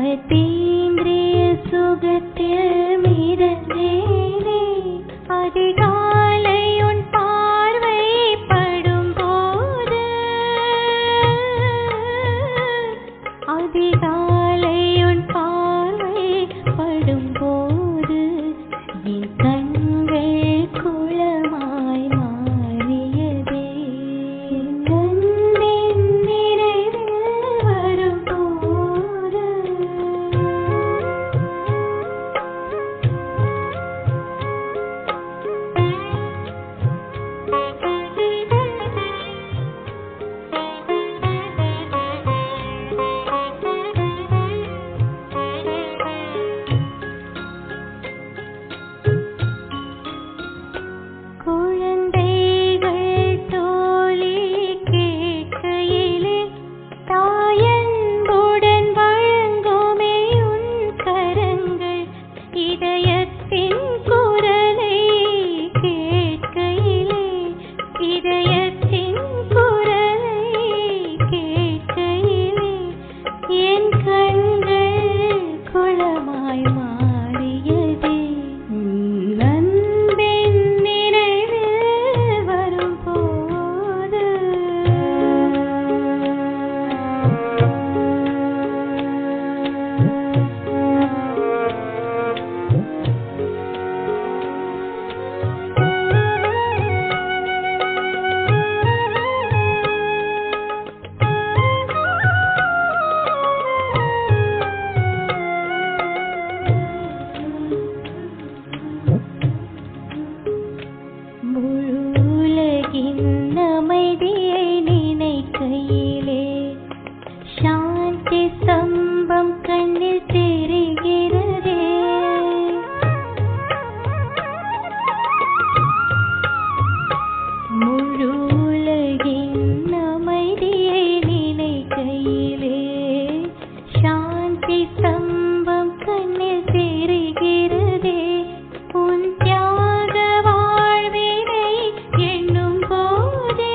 அத்தீந்திரிய சுகத்தில் மிதந்தேனே அதிகாலை உன் பார்வை படும்போது அதிகாலை உன் பார்வை படும்போது என் கண்கள் குளமாய் மாறியதே கண்ணின் நிறைவில் வரும்போது குழந்தைகள் தோழி கேட்கையிலே தாயன்புடன் வழங்குமே உன் கரங்கள் இதயத்தின் குரலை கேட்கையிலே இதயத்தின் குரலை கேட்கையிலே என் கண்கள் குளமாய் மாறியதே உன் அன்பின் நினைவில் வரும்போது முழு உலகின் அமைதியை நினைக்கையிலே சாந்தி சம்பம் கண்ணில் தெரிகிறதே முழு உலகின் அமைதியை நினைக்கையிலே சாந்தி சம்பம் கண்ணில் தெரிகிறதே உன் தியாக வாழ்வினை எண்ணும் போதே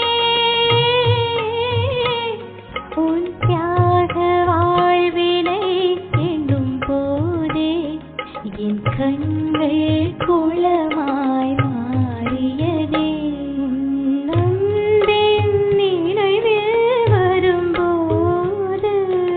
உன் தியாக வாழ்வினை எண்ணும் போதே என் கண்கள் குளமாய் மாறியதே உன் அன்பின் நினைவில் வரும்போது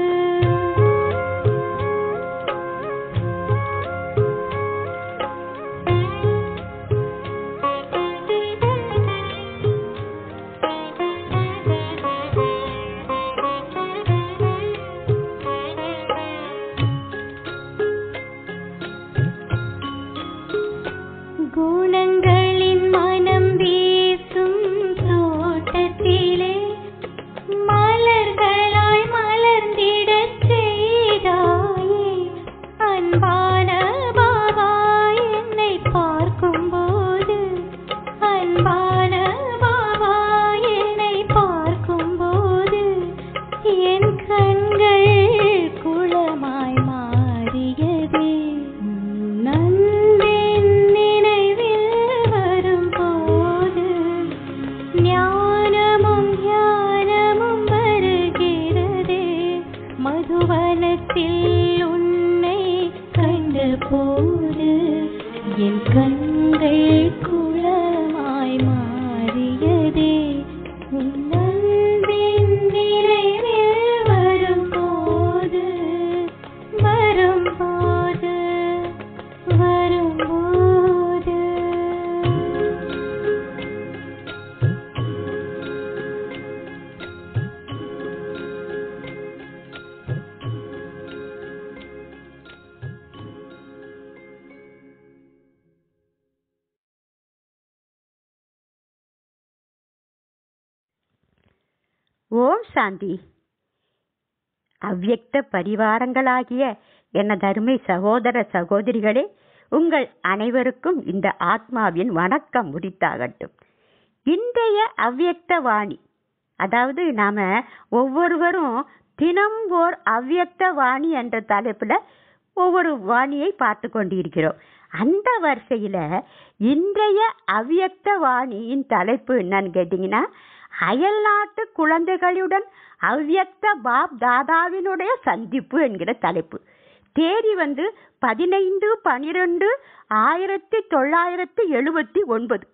குணங்களின் மனம் வீசும் தோட்டத்திலே மலர்களாய் மலர்ந்திடச் செய்தாயே அன்பான பாபா என்னை பார்க்கும்போது அன்பான பாபா என்னை பார்க்கும்போது என் கண்கள் குளமாய் மாறியதே நன்பின் நினைவில் வரும்போது ஞானமும் ஞானமும் வருகிறதே மதுவனத்தில் உன்னை கண்ட போது என் கண்கள் குளமாய் மாறியதே உன் அன்பின் நினைவில் வரும்போது வரும்போது வரும்போது ஓம் சாந்தி அவ்யக்த பரிவாரங்களாகிய எனதருமை சகோதர சகோதரிகளே உங்கள் அனைவருக்கும் இந்த ஆத்மாவின் வணக்கம் உரித்தாகட்டும் இன்றைய அவ்யக்த வாணி அதாவது நாம ஒவ்வொருவரும் தினம் ஓர் அவ்யக்த வாணி என்ற தலைப்புல ஒவ்வொரு வாணியை பார்த்து கொண்டிருக்கிறோம் அந்த வரிசையில இன்றைய அவ்யக்த வாணியின் தலைப்பு என்னன்னு கேட்டீங்கன்னா அயல் நாட்டு குழந்தைகளுடன் அவ்யக்த பாப் தாதாவினுடைய சந்திப்பு என்கிற தலைப்பு தேதி வந்து பதினைந்து பனிரெண்டு ஆயிரத்தி தொள்ளாயிரத்தி எழுபத்தி ஒன்பது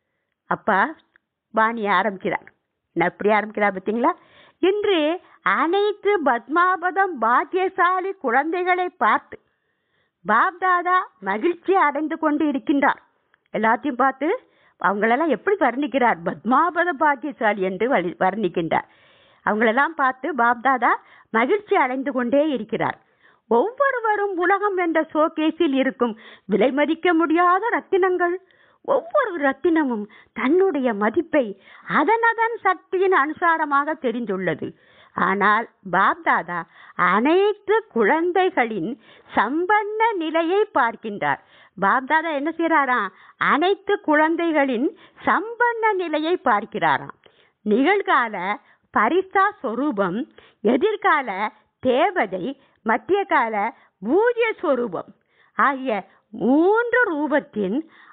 அப்பா வாணி ஆரம்பிக்கிறார் நான் எப்படி ஆரம்பிக்கிறார் பார்த்தீங்களா இன்று அனைத்து பத்மாபதம் பாக்கியசாலி குழந்தைகளை பார்த்து பாப்தாதா மகிழ்ச்சி அடைந்து கொண்டு இருக்கின்றார் எல்லாத்தையும் பார்த்து அவங்களெல்லாம் எப்படி வர்ணிக்கிறார் பத்மாபத பாக்கியசாலி என்று வழி வர்ணிக்கின்றார் அவங்களெல்லாம் பார்த்து பாப்தாதா மகிழ்ச்சி அடைந்து கொண்டே இருக்கிறார் ஒவ்வொருவரும் உலகம் என்ற ஷோகேஸில் இருக்கும் விலை மதிக்க முடியாத ரத்தினங்கள் ஒவ்வொரு ரத்தினமும் தன்னுடைய மதிப்பை அதனதன் சக்தியின் அனுசாரமாக தெரிந்துள்ளது ஆனால் பாப்தாதா அனைத்து குழந்தைகளின் சம்பன்ன நிலையை பார்க்கின்றார் பாப்தாதா என்ன செய்யறாராம் அனைத்து குழந்தைகளின் சம்பன்ன நிலையை பார்க்கிறாராம் நிகழ்கால பரிசா சொரூபம் எதிர்கால தேவதை மத்திய கால பூஜ்ய சொரூபம் ஆகிய மூன்று ரூபத்தின்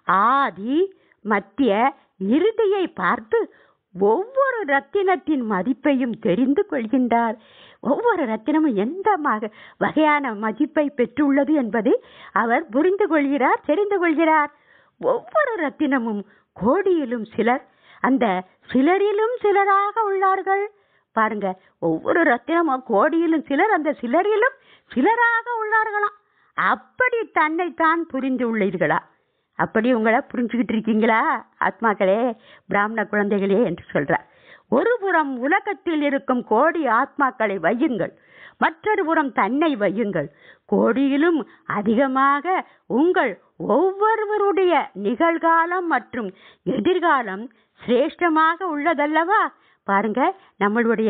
ஆதி மத்திய இறுதியை பார்த்து ஒவ்வொரு ரத்தினத்தின் மதிப்பையும் தெரிந்து கொள்கின்றார் ஒவ்வொரு ரத்தினமும் எந்த மக வகையான மதிப்பை பெற்றுள்ளது என்பதை அவர் புரிந்து கொள்கிறார் தெரிந்து கொள்கிறார் ஒவ்வொரு ரத்தினமும் கோடியிலும் சிலர் அந்த சிலரிலும் சிலராக உள்ளார்கள் பாருங்க ஒவ்வொரு ரத்தினமும் கோடியிலும் சிலர் அந்த சிலரிலும் சிலராக உள்ளார்களாம் அப்படி தன்னைத்தான் புரிந்து உள்ளீர்களா அப்படி உங்களை புரிஞ்சுக்கிட்டு இருக்கீங்களா ஆத்மாக்களே பிராமண குழந்தைகளே என்று சொல்றார் ஒரு புறம் உலகத்தில் இருக்கும் கோடி ஆத்மாக்களை வையுங்கள் மற்றொரு புறம் தன்னை வையுங்கள் கோடியிலும் அதிகமாக உங்கள் ஒவ்வொருவருடைய நிகழ்காலம் மற்றும் எதிர்காலம் சிரேஷ்டமாக உள்ளதல்லவா பாருங்க நம்மளுடைய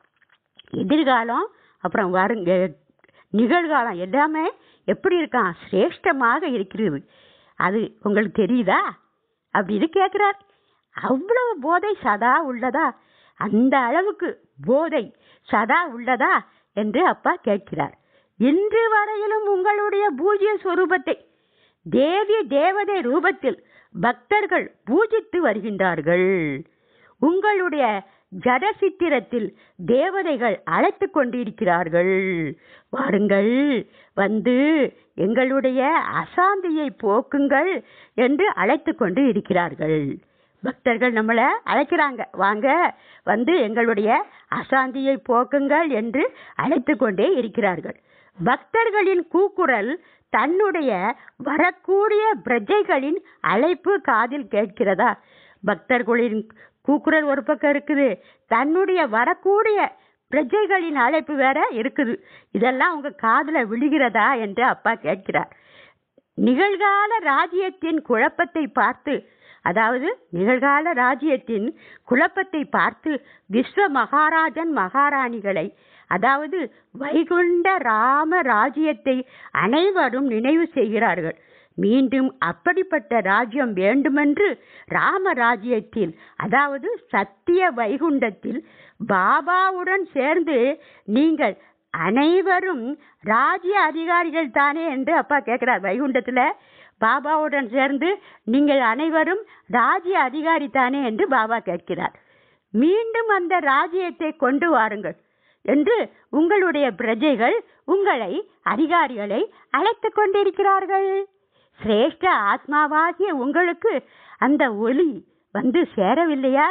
எதிர்காலம் அப்புறம் வருங்க நிகழ்காலம் எல்லாமே எப்படி இருக்கான் சிரேஷ்டமாக இருக்கிறது அது உங்களுக்கு தெரியுதா அப்படின்னு கேட்கிறார் அவ்வளவு போதை சதா உள்ளதா அந்த அளவுக்கு போதை சதா உள்ளதா என்று அப்பா கேட்கிறார் இன்று வரையிலும் உங்களுடைய பூஜ்ய சொரூபத்தை தேவி தேவதை ரூபத்தில் பக்தர்கள் பூஜித்து வருகின்றார்கள் உங்களுடைய ஜட சித்திரத்தில் தேவதைகள் அழைத்து கொண்டிருக்கிறார்கள் வாருங்கள் வந்து எங்களுடைய அசாந்தியை போக்குங்கள் என்று அழைத்து கொண்டு இருக்கிறார்கள் பக்தர்கள் நம்மளை அழைக்கிறாங்க வாங்க வந்து எங்களுடைய அசாந்தியை போக்குங்கள் என்று அழைத்து கொண்டே இருக்கிறார்கள் பக்தர்களின் கூக்குரல் தன்னுடைய வரக்கூடிய பிரஜைகளின் அழைப்பு காதில் கேட்கிறதா பக்தர்களின் கூக்குரல் ஒரு பக்கம் இருக்குது தன்னுடைய வரக்கூடிய பிரஜைகளின் அழைப்பு வேற இருக்குது இதெல்லாம் உங்க காதுல விழுகிறதா என்று அப்பா கேட்கிறார் நிகழ்கால ராஜ்யத்தின் குழப்பத்தை பார்த்து அதாவது நிகழ்கால ராஜ்யத்தின் குழப்பத்தை பார்த்து விஸ்வ மகாராஜன் மகாராணிகளை அதாவது வைகுண்ட ராம ராஜ்யத்தை அனைவரும் நினைவு செய்கிறார்கள் மீண்டும் அப்படிப்பட்ட ராஜ்யம் வேண்டுமென்று ராம ராஜ்யத்தில் அதாவது சத்திய வைகுண்டத்தில் பாபாவுடன் சேர்ந்து நீங்கள் அனைவரும் ராஜ்ய அதிகாரிகள் தானே என்று அப்பா கேட்கிறார் வைகுண்டத்துல பாபாவுடன் சேர்ந்து நீங்கள் அனைவரும் ராஜ்ய அதிகாரி தானே என்று பாபா கேட்கிறார் மீண்டும் அந்த ராஜ்யத்தை கொண்டு வாருங்கள் என்று உங்களுடைய பிரஜைகள் உங்களை அதிகாரிகளை அழைத்து கொண்டிருக்கிறார்கள் சிரேஷ்ட ஆத்மாவாகிய உங்களுக்கு அந்த ஒளி வந்து சேரவில்லையா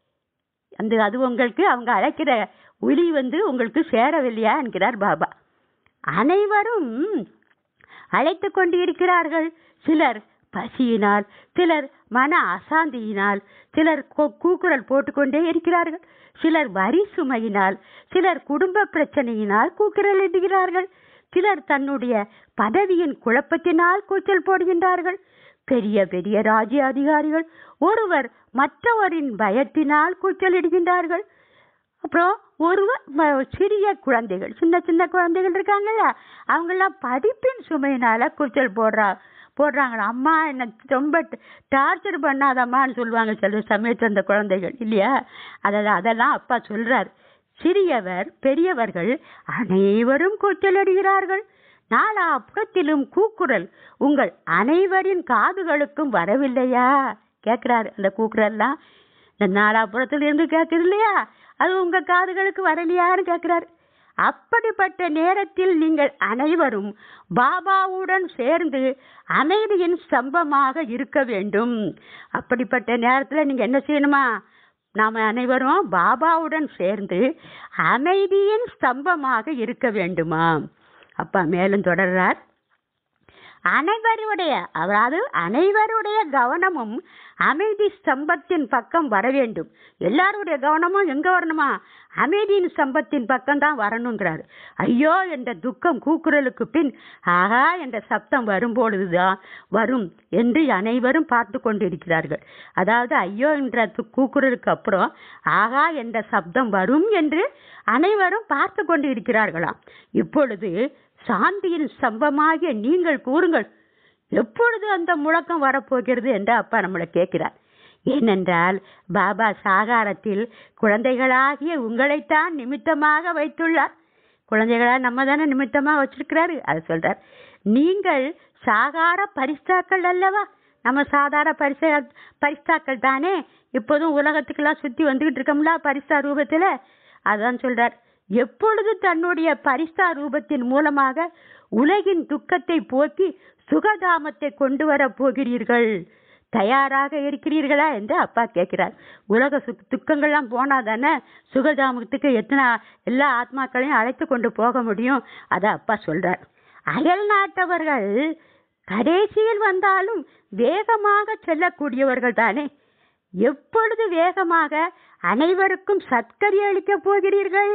அந்த அது உங்களுக்கு அவங்க அழைக்கிற ஒளி வந்து உங்களுக்கு சேரவில்லையா என்கிறார் பாபா அனைவரும் அழைத்து கொண்டு இருக்கிறார்கள் சிலர் பசியினால் சிலர் மன அசாந்தியினால் சிலர் கூ- கூக்குரல் போட்டுக்கொண்டே இருக்கிறார்கள் சிலர் வரி சுமையினால் சிலர் குடும்ப பிரச்சனையினால் கூக்குரல் இடுகிறார்கள் சிலர் தன்னுடைய பதவியின் குழப்பத்தினால் கூச்சல் போடுகின்றார்கள் பெரிய பெரிய ராஜ்ய அதிகாரிகள் ஒருவர் மற்றவரின் பயத்தினால் கூச்சலிடுகின்றார்கள் அப்புறம் ஒருவர் ம- சிறிய குழந்தைகள் சின்ன சின்ன குழந்தைகள் இருக்காங்கல்ல அவங்கெல்லாம் படிப்பின் சுமையினால கூச்சல் போடுறா போடுறாங்களா அம்மா என்ன ரொம்ப டார்ச்சர் பண்ணாதம்மான்னு சொல்லுவாங்க சில சமயத்து அந்த குழந்தைகள் இல்லையா அதெல்லாம் அதெல்லாம் அப்பா சொல்றார் சிறியவர் பெரியவர்கள் அனைவரும் கூச்சலிடுகிறார்கள் நாலாபுறத்திலும் கூக்குரல் உங்கள் அனைவரின் காதுகளுக்கும் வரவில்லையா கேட்கிறாரு அந்த கூக்குரல்லாம் இந்த நாலாபுரத்துல இருந்து கேட்குது இல்லையா அது உங்க காதுகளுக்கு வரலையான்னு கேட்கிறாரு அப்படிப்பட்ட நேரத்தில் நீங்கள் அனைவரும் பாபாவுடன் சேர்ந்து அமைதியின் ஸ்தம்பமாக இருக்க வேண்டும் அப்படிப்பட்ட நேரத்தில் நீங்க என்ன செய்யணுமா நாம் அனைவரும் பாபாவுடன் சேர்ந்து அமைதியின் ஸ்தம்பமாக இருக்க வேண்டுமா அப்பா மேலும் தொடர்றார் அனைவருடைய அதாவது அனைவருடைய கவனமும் அமைதி ஸ்தம்பத்தின் பக்கம் வர வேண்டும் எல்லாருடைய கவனமும் எங்க வரணுமா அமைதியின் ஸ்தம்பத்தின் பக்கம் தான் வரணுங்கிறார் ஐயோ என்ற துக்கம் கூக்குரலுக்கு பின் ஆகா என்ற சப்தம் வரும்பொழுதுதான் வரும் என்று அனைவரும் பார்த்து கொண்டிருக்கிறார்கள் அதாவது ஐயோ என்ற து- கூக்குரலுக்கு அப்புறம் ஆகா என்ற சப்தம் வரும் என்று அனைவரும் பார்த்து கொண்டு இருக்கிறார்களாம் இப்பொழுது சாந்தியின் ஸ்தம்பமாகிய நீங்கள் கூறுங்கள் எப்பொழுது அந்த முழக்கம் வரப்போகிறது என்று அப்பா நம்மளை கேட்கிறார் ஏனென்றால் பாபா சாகாரத்தில் குழந்தைகளாகிய உங்களைத்தான் நிமித்தமாக வைத்துள்ளார் குழந்தைகளா நம்ம தானே நிமித்தமாக வச்சிருக்கிறாரு அதை சொல்றார் நீங்கள் சாகார பரிசாக்கள் அல்லவா நம்ம சாதாரண பரிச பரிசாக்கள் தானே இப்போதும் உலகத்துக்கெல்லாம் சுத்தி வந்துகிட்டு இருக்கோம்ல பரிசா ரூபத்துல அதான் சொல்றார் எப்பொழுது தன்னுடைய பரிசா ரூபத்தின் மூலமாக உலகின் துக்கத்தை போக்கி சுகதாமத்தை கொண்டு வர போகிறீர்கள் தயாராக இருக்கிறீர்களா என்று அப்பா கேட்கிறார் உலக சு துக்கங்கள்லாம் போனா தானே சுகதாமத்துக்கு எத்தனை எல்லா ஆத்மாக்களையும் அழைத்து கொண்டு போக முடியும் அதை அப்பா சொல்றார் அயல் நாட்டவர்கள் கடைசியில் வந்தாலும் வேகமாக செல்லக்கூடியவர்கள் தானே எப்பொழுது வேகமாக அனைவருக்கும் சத்கரி அளிக்கப் போகிறீர்கள்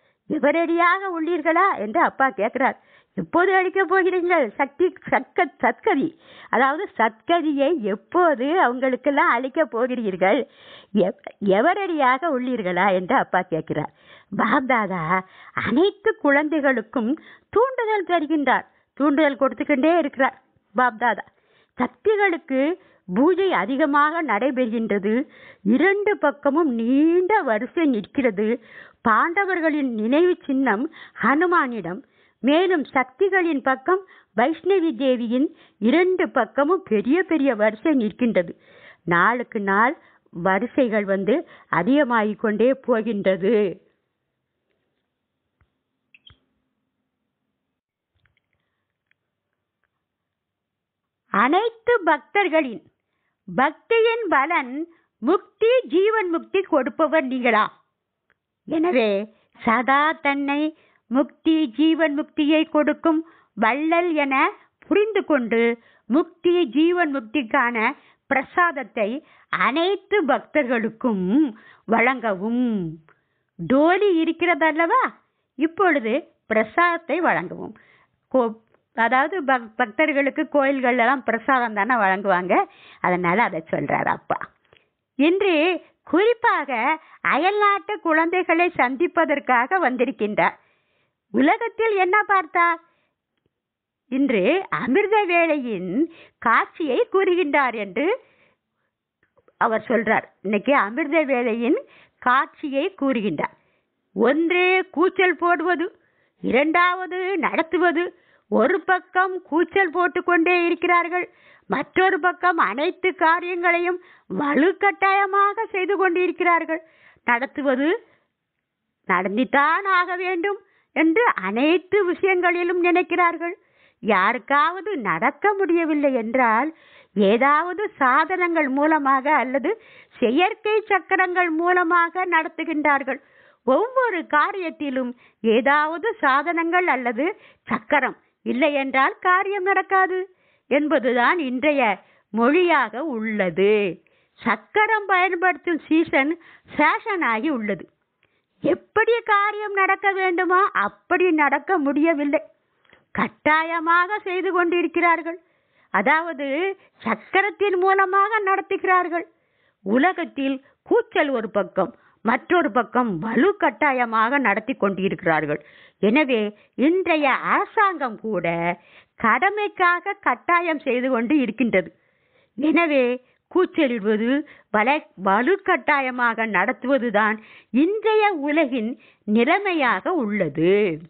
எவரடியாக உள்ளீர்களா என்று அப்பா கேட்கிறார் எப்போது அளிக்கப் போகிறீர்கள் சக்தி சத்க சத்கதி அதாவது சத்கதியை எப்போது அவங்களுக்கெல்லாம் அளிக்கப் போகிறீர்கள் எவ- எவரடியாக உள்ளீர்களா என்று அப்பா கேட்கிறார் பாப்தாதா அனைத்து குழந்தைகளுக்கும் தூண்டுதல் தருகின்றார் தூண்டுதல் கொடுத்துக்கிட்டே இருக்கிறார் பாப்தாதா சக்திகளுக்கு பூஜை அதிகமாக நடைபெறுகின்றது இரண்டு பக்கமும் நீண்ட வரிசை நிற்கிறது பாண்டவர்களின் நினைவு சின்னம் ஹனுமானிடம் மேலும் சக்திகளின் பக்கம் வைஷ்ணவி தேவியின் இரண்டு பக்கமும் பெரிய பெரிய வரிசை நிற்கின்றது நாளுக்கு நாள் வரிசைகள் வந்து அதிகமாகிக் கொண்டே போகின்றது அனைத்து பக்தர்களின் பக்தியின் பலன் முக்தி ஜீவன் முக்தி கொடுப்பவர் நீங்களா எனவே சதா தன்னை முக்தி ஜீவன் முக்தியை கொடுக்கும் வள்ளல் என புரிந்து கொண்டு முக்தி ஜீவன் முக்திக்கான பிரசாதத்தை அனைத்து பக்தர்களுக்கும் வழங்கவும் டோலி இருக்கிறதல்லவா இப்பொழுது பிரசாதத்தை வழங்கவும் கோ- அதாவது பக் பக்தர்களுக்கு கோயில்கள் எல்லாம் பிரசாதம் தானே வழங்குவாங்க அதனால அதை சொல்றாரு அப்பா இன்று குறிப்பாக அயல்நாட்டு குழந்தைகளை சந்திப்பதற்காக வந்திருக்கின்றார் உலகத்தில் என்ன பார்த்தார் இன்று அமிர்த வேளையின் காட்சியை கூறுகின்றார் என்று அவர் சொல்றார் இன்னைக்கு அமிர்த வேளையின் காட்சியை கூறுகின்றார் ஒன்று கூச்சல் போடுவது இரண்டாவது நடத்துவது ஒரு பக்கம் கூச்சல் போட்டுக்கொண்டே இருக்கிறார்கள் மற்றொரு பக்கம் அனைத்து காரியங்களையும் வலுக்கட்டாயமாக செய்து கொண்டிருக்கிறார்கள் நடத்துவது நடந்தித்தான் ஆக வேண்டும் என்று அனைத்து விஷயங்களிலும் நினைக்கிறார்கள் யாருக்காவது நடக்க முடியவில்லை என்றால் ஏதாவது சாதனங்கள் மூலமாக அல்லது செயற்கை சக்கரங்கள் மூலமாக நடத்துகின்றார்கள் ஒவ்வொரு காரியத்திலும் ஏதாவது சாதனங்கள் அல்லது சக்கரம் இல்லை என்றால் காரியம் நடக்காது என்பதுதான் இன்றைய மொழியாக உள்ளது சக்கரம் பயன்படுத்தும் சீசன் ஃபேஷன் ஆகி உள்ளது எப்படி காரியம் நடக்க வேண்டுமா அப்படி நடக்க முடியவில்லை கட்டாயமாக செய்து கொண்டிருக்கிறார்கள் அதாவது சக்கரத்தின் மூலமாக நடத்துகிறார்கள் உலகத்தில் கூச்சல் ஒரு பக்கம் மற்றொரு பக்கம் வலு கட்டாயமாக நடத்தி கொண்டிருக்கிறார்கள் எனவே இன்றைய அரசாங்கம் கூட கடமைக்காக கட்டாயம் செய்து கொண்டு இருக்கின்றது எனவே கூச்சலிடுவது வல வலுக்கட்டாயமாக நடத்துவதுதான் இன்றைய உலகின் நிலைமையாக உள்ளது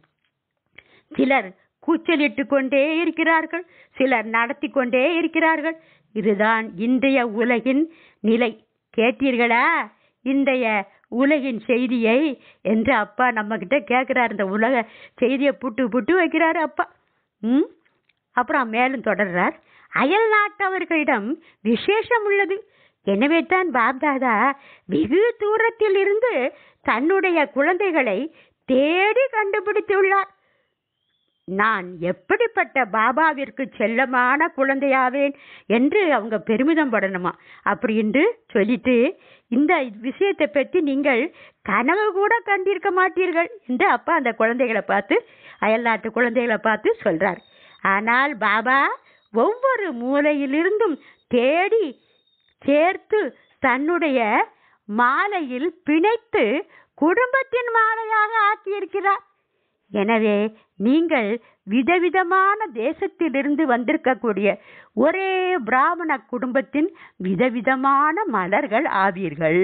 சிலர் கூச்சலிட்டு கொண்டே இருக்கிறார்கள் சிலர் நடத்தி கொண்டே இருக்கிறார்கள் இதுதான் இன்றைய உலகின் நிலை கேட்டீர்களா இன்றைய உலகின் செய்தியை என்று அப்பா நம்ம கிட்ட கேட்கிறார் இந்த உலக செய்தியை புட்டு புட்டு வைக்கிறாரு அப்பா ம் அப்புறம் மேலும் தொடர்றார் அயல் நாட்டவர்களிடம் விசேஷம் உள்ளது எனவே தான் பாப்தாதா வெகு தூரத்தில் இருந்து தன்னுடைய குழந்தைகளை தேடி கண்டுபிடித்துள்ளார் நான் எப்படிப்பட்ட பாபாவிற்கு செல்லமான குழந்தையாவேன் என்று அவங்க பெருமிதம் படணுமா அப்படி என்று சொல்லிட்டு இந்த விஷயத்தை பற்றி நீங்கள் கனவு கூட கண்டிருக்க மாட்டீர்கள் என்று அப்பா அந்த குழந்தைகளை பார்த்து அயல்நாட்டு குழந்தைகளை பார்த்து சொல்றார் ஆனால் பாபா ஒவ்வொரு மூலையிலிருந்தும் தேடி சேர்த்து தன்னுடைய மாலையில் பிணைத்து குடும்பத்தின் மாலையாக ஆக்கியிருக்கிறார் எனவே நீங்கள் விதவிதமான தேசத்திலிருந்து வந்திருக்கக்கூடிய ஒரே பிராமண குடும்பத்தின் விதவிதமான மலர்கள் ஆவீர்கள்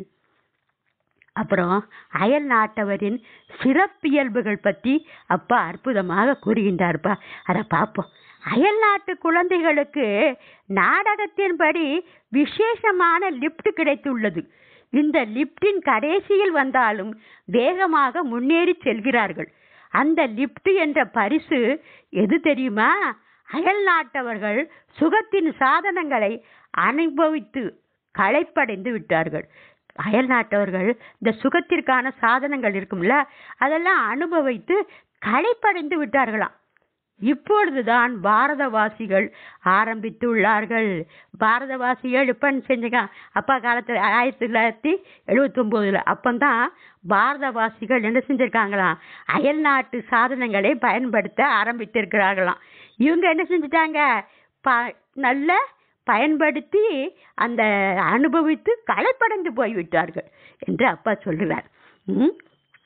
அப்புறம் அயல் நாட்டவரின் சிறப்பியல்புகள் பற்றி அப்பா அற்புதமாக கூறுகின்றார்ப்பா அதை பார்ப்போம் அயல் நாட்டு குழந்தைகளுக்கு நாடகத்தின்படி விசேஷமான லிப்ட் கிடைத்துள்ளது இந்த லிப்டின் கடைசியில் வந்தாலும் வேகமாக முன்னேறி செல்கிறார்கள் அந்த லிப்ட் என்ற பரிசு எது தெரியுமா அயல் நாட்டவர்கள் சுகத்தின் சாதனங்களை அனுபவித்து களைப்படைந்து விட்டார்கள் அயல் நாட்டவர்கள் இந்த சுகத்திற்கான சாதனங்கள் இருக்கும்ல அதெல்லாம் அனுபவித்து களைப்படைந்து விட்டார்களாம் இப்பொழுதுதான் பாரதவாசிகள் ஆரம்பித்துள்ளார்கள் பாரதவாசிகள் இப்போ செஞ்சுங்க அப்பா காலத்தில் ஆயிரத்தி தொள்ளாயிரத்தி எழுபத்தி ஒம்போதில் அப்பந்தான் பாரதவாசிகள் என்ன செஞ்சிருக்காங்களாம் அயல் நாட்டு சாதனங்களை பயன்படுத்த ஆரம்பித்திருக்கிறார்களாம் இவங்க என்ன செஞ்சிட்டாங்க ப நல்ல பயன்படுத்தி அந்த அனுபவித்து களைப்படைந்து போய்விட்டார்கள் என்று அப்பா சொல்லுவார் ம்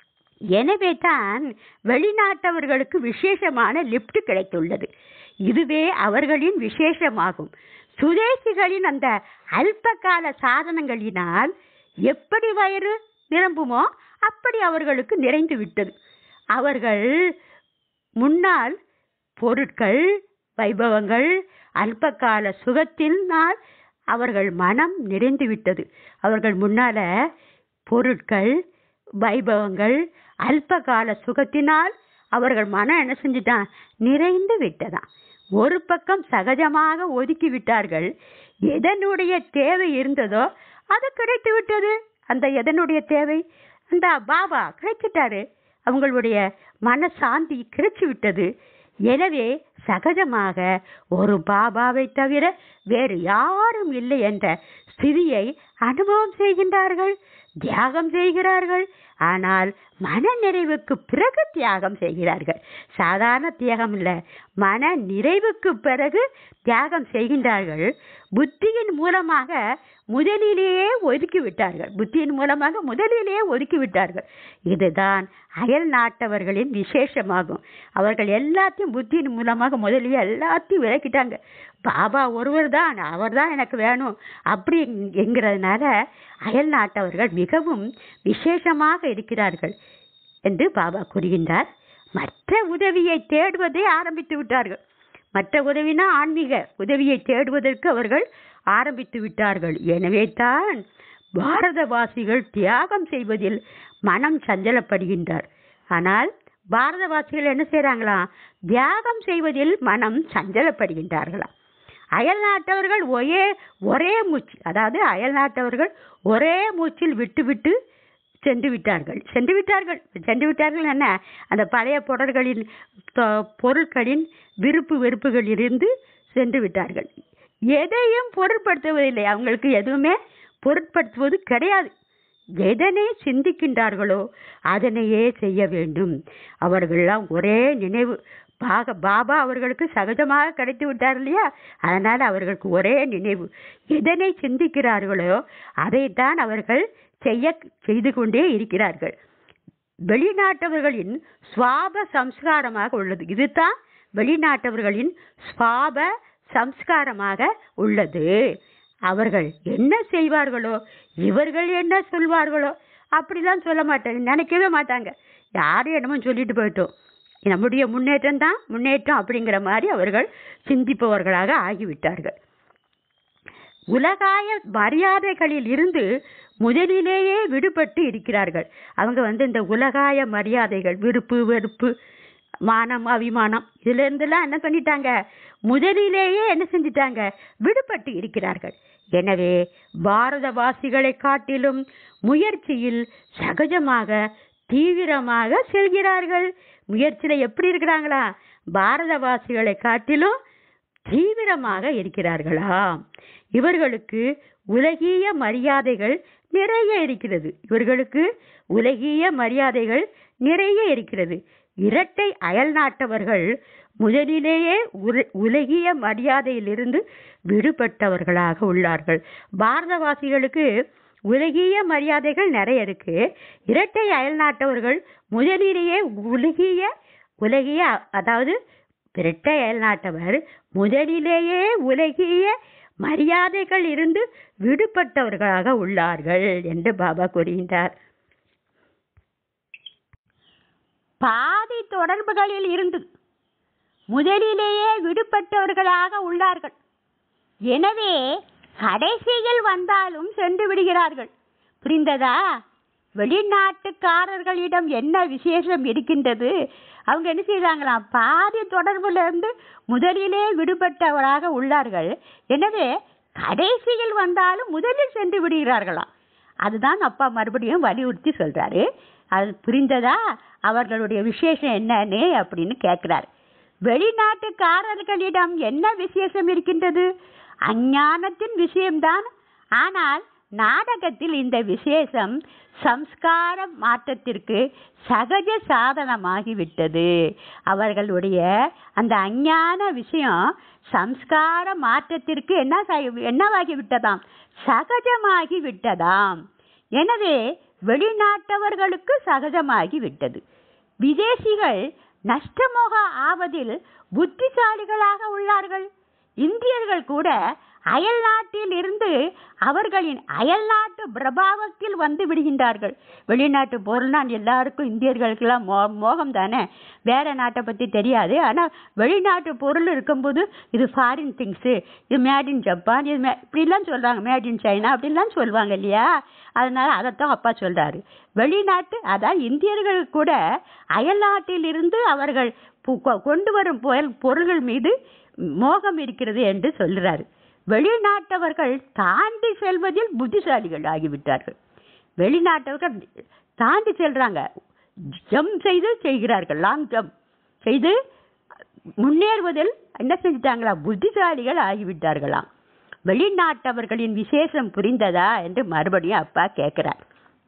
எனவே தான் வெளிநாட்டவர்களுக்கு விசேஷமான லிப்ட் கிடைத்துள்ளது இதுவே அவர்களின் விசேஷமாகும் சுதேசிகளின் அந்த அல்பகால சாதனங்களினால் எப்படி வயிறு நிரம்புமோ அப்படி அவர்களுக்கு நிறைந்து விட்டது அவர்கள் முன்னால் பொருட்கள் வைபவங்கள் அல்பகால சுகத்தினால் அவர்கள் மனம் நிறைந்து விட்டது அவர்கள் முன்னால பொருட்கள் வைபவங்கள் அல்பகால சுகத்தினால் அவர்கள் மனம் என்ன செஞ்சுட்டான் நிறைந்து விட்டதாம் ஒரு பக்கம் சகஜமாக ஒதுக்கி விட்டார்கள் எதனுடைய தேவை இருந்ததோ அது கிடைத்து விட்டது அந்த எதனுடைய தேவை அந்த பாபா கிடைச்சிட்டாரு அவங்களுடைய மனசாந்தி கிடைச்சு விட்டது எனவே சகஜமாக ஒரு பாபாவை தவிர வேறு யாரும் இல்லை என்ற ஸ்திதியை அனுபவம் செய்கின்றார்கள் தியாகம் செய்கிறார்கள் ஆனால் மன நிறைவுக்கு பிறகு தியாகம் செய்கிறார்கள் சாதாரண தியாகம் இல்லை மன நிறைவுக்கு பிறகு தியாகம் செய்கின்றார்கள் புத்தியின் மூலமாக முதலிலேயே ஒதுக்கி விட்டார்கள் புத்தியின் மூலமாக முதலிலேயே ஒதுக்கி விட்டார்கள் இதுதான் அயல் நாட்டவர்களின் விசேஷமாகும் அவர்கள் எல்லாத்தையும் புத்தியின் மூலமாக முதலிலே எல்லாத்தையும் விளக்கிட்டாங்க பாபா ஒருவர் தான் அவர் தான் எனக்கு வேணும் அப்படி என்கிறதுனால அயல் நாட்டவர்கள் மிகவும் விசேஷமாக இருக்கிறார்கள் என்று பாபா கூறுகின்றார் மற்ற உதவியை தேடுவதை ஆரம்பித்து விட்டார்கள் மற்ற உதவினா ஆன்மீக உதவியை தேடுவதற்கு அவர்கள் ஆரம்பித்து விட்டார்கள் எனவே தான் பாரதவாசிகள் தியாகம் செய்வதில் மனம் சஞ்சலப்படுகின்றார் ஆனால் பாரதவாசிகள் என்ன செய்கிறாங்களாம் தியாகம் செய்வதில் மனம் சஞ்சலப்படுகின்றார்களாம் அயல் நாட்டவர்கள் ஒரே ஒரே மூச்சு அதாவது அயல் நாட்டவர்கள் ஒரே மூச்சில் விட்டு விட்டு சென்று விட்டார்கள் சென்று விட்டார்கள் சென்று விட்டார்கள் என்ன அந்த பழைய பொருட்களின் தொ- பொருட்களின் விருப்பு வெறுப்புகளிலிருந்து சென்று விட்டார்கள் எதையும் பொருட்படுத்துவதில்லை அவங்களுக்கு எதுவுமே பொருட்படுத்துவது கிடையாது எதனை சிந்திக்கின்றார்களோ அதனையே செய்ய வேண்டும் அவர்கள்லாம் ஒரே நினைவு பாக பாபா அவர்களுக்கு சகஜமாக கிடைத்து விட்டார் இல்லையா அதனால் அவர்களுக்கு ஒரே நினைவு எதனை சிந்திக்கிறார்களோ அதைத்தான் அவர்கள் செய்ய செய்து கொண்டே இருக்கிறார்கள் வெளிநாட்டவர்களின் சுவாப சம்ஸ்காரமாக உள்ளது இதுதான் வெளிநாட்டவர்களின் சுவாப சம்ஸ்காரமாக உள்ளது அவர்கள் என்ன செய்வார்களோ இவர்கள் என்ன சொல்வார்களோ அப்படிலாம் சொல்ல மாட்டாங்க நினைக்கவே மாட்டாங்க யாரும் என்னமோ சொல்லிட்டு போயிட்டோம் நம்முடைய முன்னேற்றம் தான் முன்னேற்றம் அப்படிங்கிற மாதிரி அவர்கள் சிந்திப்பவர்களாக ஆகிவிட்டார்கள் உலகாய மரியாதைகளில் இருந்து முதலிலேயே விடுபட்டு இருக்கிறார்கள் அவங்க வந்து இந்த உலகாய மரியாதைகள் விருப்பு வெறுப்பு மானம் அபிமானம் இதுல இருந்தெல்லாம் என்ன பண்ணிட்டாங்க முதலிலேயே என்ன செஞ்சிட்டாங்க விடுபட்டு இருக்கிறார்கள் எனவே பாரதவாசிகளை காட்டிலும் முயற்சியில் சகஜமாக தீவிரமாக செல்கிறார்கள் முயற்சியில எப்படி இருக்கிறாங்களா பாரதவாசிகளை காட்டிலும் தீவிரமாக இருக்கிறார்களா இவர்களுக்கு உலகிய மரியாதைகள் நிறைய இருக்கிறது இவர்களுக்கு உலகிய மரியாதைகள் நிறைய இருக்கிறது இரட்டை அயல் நாட்டவர்கள் முதலிலேயே உல- உலகிய மரியாதையிலிருந்து விடுபட்டவர்களாக உள்ளார்கள் பாரதவாசிகளுக்கு உலகிய மரியாதைகள் நிறைய இருக்கு இரட்டை அயல் நாட்டவர்கள் முதலிலேயே உலகிய உலகிய அதாவது இரட்டை அயல் நாட்டவர் முதலிலேயே உலகிய மரியாதைகள் இருந்து விடுபட்டவர்களாக உள்ளார்கள் என்று பாபா கூறுகின்றார் பாதி தொடர்புகளில் இருந்து முதலிலேயே விடுபட்டவர்களாக உள்ளார்கள் எனவே கடைசியில் வந்தாலும் சென்று விடுகிறார்கள் புரிந்ததா வெளிநாட்டுக்காரர்களிடம் என்ன விசேஷம் இருக்கின்றது அவங்க என்ன செய்றாங்களாம் பாதி தொடர்புல இருந்து முதலிலே விடுபட்டவராக உள்ளார்கள் எனவே கடைசியில் வந்தாலும் முதலில் சென்று விடுகிறார்களாம் அதுதான் அப்பா மறுபடியும் வலியுறுத்தி சொல்றாரு அது புரிந்ததா அவர்களுடைய விசேஷம் என்னன்னு அப்படின்னு கேட்கிறார் வெளிநாட்டுக்காரர்களிடம் என்ன விசேஷம் இருக்கின்றது அஞ்ஞானத்தின் விஷயம்தான் ஆனால் நாடகத்தில் இந்த விசேஷம் சம்ஸ்கார மாற்றத்திற்கு சகஜ சாதனமாகிவிட்டது அவர்களுடைய அந்த அஞ்ஞான விஷயம் சம்ஸ்கார மாற்றத்திற்கு என்ன சாகி- என்னவாகி விட்டதாம் சகஜமாகி விட்டதாம் எனவே வெளிநாட்டவர்களுக்கு சகஜமாகி விட்டது விதேசிகள் நஷ்டமோக ஆவதில் புத்திசாலிகளாக உள்ளார்கள் இந்தியர்கள் கூட அயல் நாட்டில் இருந்து அவர்களின் அயல் நாட்டு பிரபாவத்தில் வந்து விடுகின்றார்கள் வெளிநாட்டு பொருள்னா எல்லாருக்கும் இந்தியர்களுக்கெல்லாம் மோ மோகம் தானே வேற நாட்டை பற்றி தெரியாது ஆனால் வெளிநாட்டு பொருள் இருக்கும்போது இது ஃபாரின் திங்ஸு இது மேட் இன் ஜப்பான் இது மே இப்படிலாம் சொல்கிறாங்க மேட் இன் சைனா அப்படிலாம் சொல்லுவாங்க இல்லையா அதனால அதைத்தான் அப்பா சொல்றாரு வெளிநாட்டு அதான் இந்தியர்கள் கூட அயல்நாட்டில் இருந்து அவர்கள் பு- கொ- கொண்டு வரும் பொருள் பொருள்கள் மீது மோகம் இருக்கிறது என்று சொல்கிறாரு வெளிநாட்டவர்கள் தாண்டி செல்வதில் புத்திசாலிகள் ஆகிவிட்டார்கள் வெளிநாட்டவர்கள் தாண்டி செல்றாங்க ஜம்ப் செய்து செய்கிறார்கள் லாங் ஜம்ப் செய்து முன்னேறுவதில் என்ன செஞ்சிட்டாங்களா புத்திசாலிகள் ஆகிவிட்டார்களாம் வெளிநாட்டவர்களின் விசேஷம் புரிந்ததா என்று மறுபடியும் அப்பா கேட்கிறார்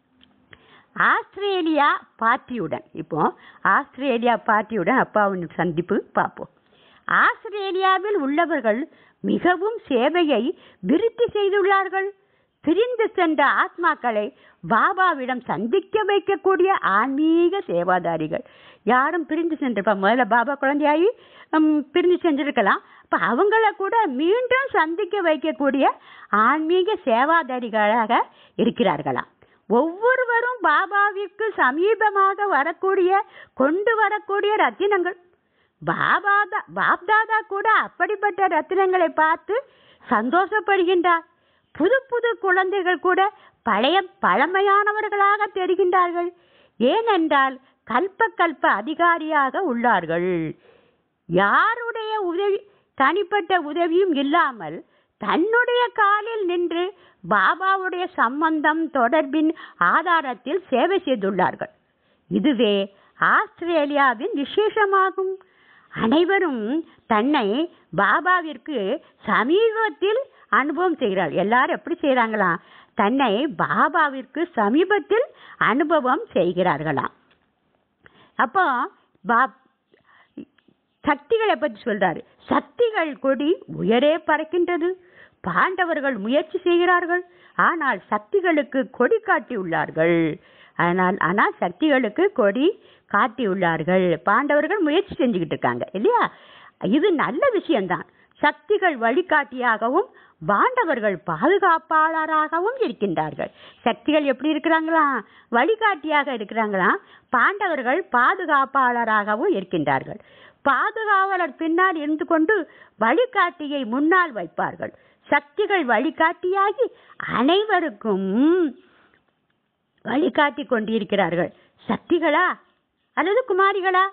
ஆஸ்திரேலியா பார்ட்டியுடன் இப்போ ஆஸ்திரேலியா பார்ட்டியுடன் அப்பாவின் சந்திப்பு பார்ப்போம் ஆஸ்திரேலியாவில் உள்ளவர்கள் மிகவும் சேவையை விருத்தி செய்துள்ளார்கள் பிரிந்து சென்ற ஆத்மாக்களை பாபாவிடம் சந்திக்க வைக்கக்கூடிய ஆன்மீக சேவாதாரிகள் யாரும் பிரிந்து சென்றிருப்பா முதல்ல பாபா குழந்தையாகி ஹம், பிரிந்து செஞ்சிருக்கலாம் இப்போ அவங்கள கூட மீண்டும் சந்திக்க வைக்கக்கூடிய ஆன்மீக சேவாதாரிகளாக இருக்கிறார்களாம் ஒவ்வொருவரும் பாபாவிற்கு சமீபமாக வரக்கூடிய கொண்டு வரக்கூடிய ரத்தினங்கள் பாபாதா பாப்தாதா கூட அப்படிப்பட்ட ரத்தினங்களை பார்த்து சந்தோஷப்படுகின்றார் புது புது குழந்தைகள் கூட பழைய பழமையானவர்களாக தெரிகின்றார்கள் ஏனென்றால் கல்ப கல்ப அதிகாரியாக உள்ளார்கள் யாருடைய உதவி தனிப்பட்ட உதவியும் இல்லாமல் தன்னுடைய காலில் நின்று பாபாவுடைய சம்பந்தம் தொடர்பின் ஆதாரத்தில் சேவை செய்துள்ளார்கள் இதுவே ஆஸ்திரேலியாவின் விசேஷமாகும் அனைவரும் தன்னை பாபாவிற்கு சமீபத்தில் அனுபவம் செய்கிறார் எல்லாரும் எப்படி செய்கிறாங்களாம் தன்னை பாபாவிற்கு சமீபத்தில் அனுபவம் செய்கிறார்களாம் அப்போ பா சக்திகளை பற்றி சொல்றாரு சக்திகள் கொடி உயரே பறக்கின்றது பாண்டவர்கள் முயற்சி செய்கிறார்கள் ஆனால் சக்திகளுக்கு கொடி காட்டியுள்ளார்கள் ஆனால் ஆனால் சக்திகளுக்கு கொடி காட்டியுள்ளார்கள் பாண்டவர்கள் முயற்சி செஞ்சுக்கிட்டு இருக்காங்க இல்லையா இது நல்ல விஷயம்தான் சக்திகள் வழிகாட்டியாகவும் பாண்டவர்கள் பாதுகாப்பாளராகவும் இருக்கின்றார்கள் சக்திகள் எப்படி இருக்கிறாங்களா வழிகாட்டியாக இருக்கிறாங்களா பாண்டவர்கள் பாதுகாப்பாளராகவும் இருக்கின்றார்கள் பாதுகாவலர் பின்னால் இருந்து கொண்டு வழிகாட்டியை முன்னால் வைப்பார்கள் சக்திகள் வழிகாட்டியாகி அனைவருக்கும் வழிகாட்டி கொண்டிருக்கிறார்கள் சக்திகளா அல்லது குமாரிகளா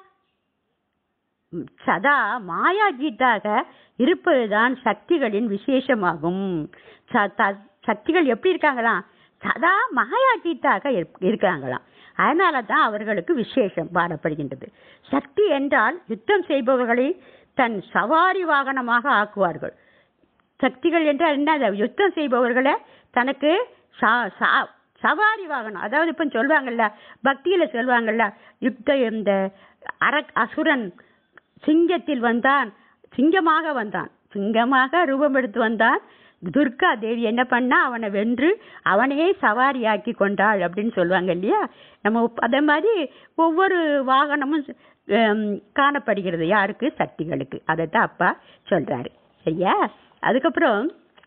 ம், சதா மாயாஜீத்தாக இருப்பதுதான் சக்திகளின் விசேஷமாகும் ச- த- சக்திகள் எப்படி இருக்காங்களாம் சதா மாயாஜீத்தாக இருப்- இருக்காங்களாம் அதனால தான் அவர்களுக்கு விசேஷம் பாடப்படுகின்றது சக்தி என்றால் யுத்தம் செய்பவர்களை தன் சவாரி வாகனமாக ஆக்குவார்கள் சக்திகள் என்றால் என்ன அது யுத்தம் செய்பவர்களை தனக்கு சா- சா- சவாரி வாகனம் அதாவது இப்போ சொல்லுவாங்கல்ல பக்தியில் சொல்லுவாங்கல்ல யுத்த இந்த அர அசுரன் சிங்கத்தில் வந்தான் சிங்கமாக வந்தான் சிங்கமாக ரூபம் எடுத்து வந்தான் துர்கா தேவி என்ன பண்ணா அவனை வென்று அவனையே சவாரியாக்கி கொண்டாள் அப்படின்னு சொல்லுவாங்க இல்லையா நம்ம ஒப்- அதே மாதிரி ஒவ்வொரு வாகனமும் ஹம், காணப்படுகிறது யாருக்கு சக்திகளுக்கு அதைத்தான் அப்பா சொல்றாரு சரியா அதுக்கப்புறம்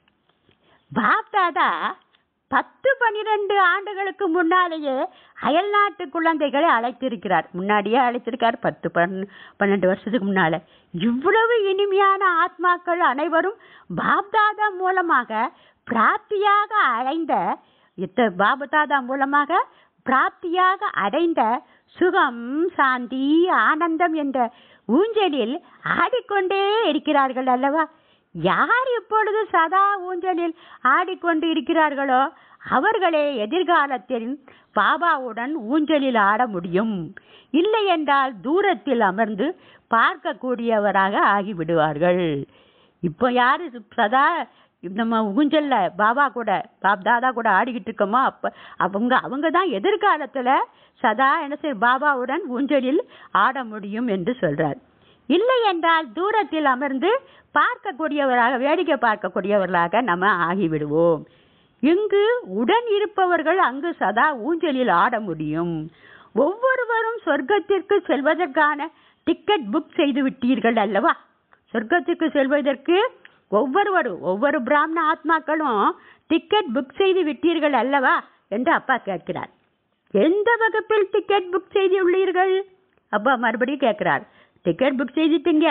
பாப் தாதா பத்து பன்னிரண்டு ஆண்டுகளுக்கு முன்னாலேயே அயல்நாட்டு குழந்தைகளை அழைத்திருக்கிறார் முன்னாடியே அழைத்திருக்கார் பத்து பன் பன்னெண்டு வருஷத்துக்கு முன்னால இவ்வளவு இனிமையான ஆத்மாக்கள் அனைவரும் பாப் தாதா மூலமாக பிராப்தியாக அடைந்த இத்த பாபு தாதா மூலமாக பிராப்தியாக அடைந்த சுகம் சாந்தி ஆனந்தம் என்ற ஊஞ்சலில் ஆடிக்கொண்டே இருக்கிறார்கள் அல்லவா யார் இப்பொழுது சதா ஊஞ்சலில் ஆடிக்கொண்டு இருக்கிறார்களோ அவர்களே எதிர்காலத்தில் பாபாவுடன் ஊஞ்சலில் ஆட முடியும் இல்லை என்றால் தூரத்தில் அமர்ந்து பார்க்கக்கூடியவராக ஆகிவிடுவார்கள் இப்போ யாரு சதா நம்ம ஊஞ்சல்ல பாபா கூட பாப் தாதா கூட ஆடிக்கிட்டு இருக்கோமோ அப்ப அவங்க அவங்க தான் எதிர்காலத்துல சதா என்ன செய்ய பாபாவுடன் ஊஞ்சலில் ஆட முடியும் என்று சொல்றார் இல்லை என்றால் தூரத்தில் அமர்ந்து பார்க்கக்கூடியவராக வேடிக்கை பார்க்கக்கூடியவர்களாக நம்ம ஆகிவிடுவோம் இங்கு உடன் இருப்பவர்கள் அங்கு சதா ஊஞ்சலில் ஆட முடியும் ஒவ்வொருவரும் சொர்க்கத்திற்கு செல்வதற்கான டிக்கெட் புக் செய்து விட்டீர்கள் அல்லவா சொர்க்கத்துக்கு செல்வதற்கு ஒவ்வொருவரும் ஒவ்வொரு பிராமண ஆத்மாக்களும் டிக்கெட் புக் செய்து விட்டீர்கள் அல்லவா என்று அப்பா கேட்கிறார் எந்த வகுப்பில் டிக்கெட் புக் செய்து உள்ளீர்கள் அப்பா மறுபடியும் கேட்கிறார் டிக்கெட் புக் செய்துட்டீங்க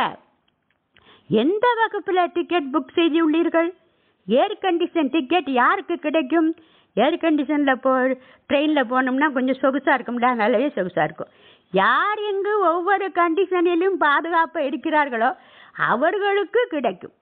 எந்த வகுப்புல டிக்கெட் புக் செய்து உள்ளீர்கள் ஏர் கண்டிஷன் டிக்கெட் யாருக்கு கிடைக்கும் ஏர் கண்டிஷன்ல போ ட்ரெயினில் போனோம்னா கொஞ்சம் சொகுசா இருக்கும்ல நல்லாவே சொகுசா இருக்கும் யார் எங்கு ஒவ்வொரு கண்டிஷனிலும் பாதுகாப்பாக இருக்கிறார்களோ அவர்களுக்கு கிடைக்கும்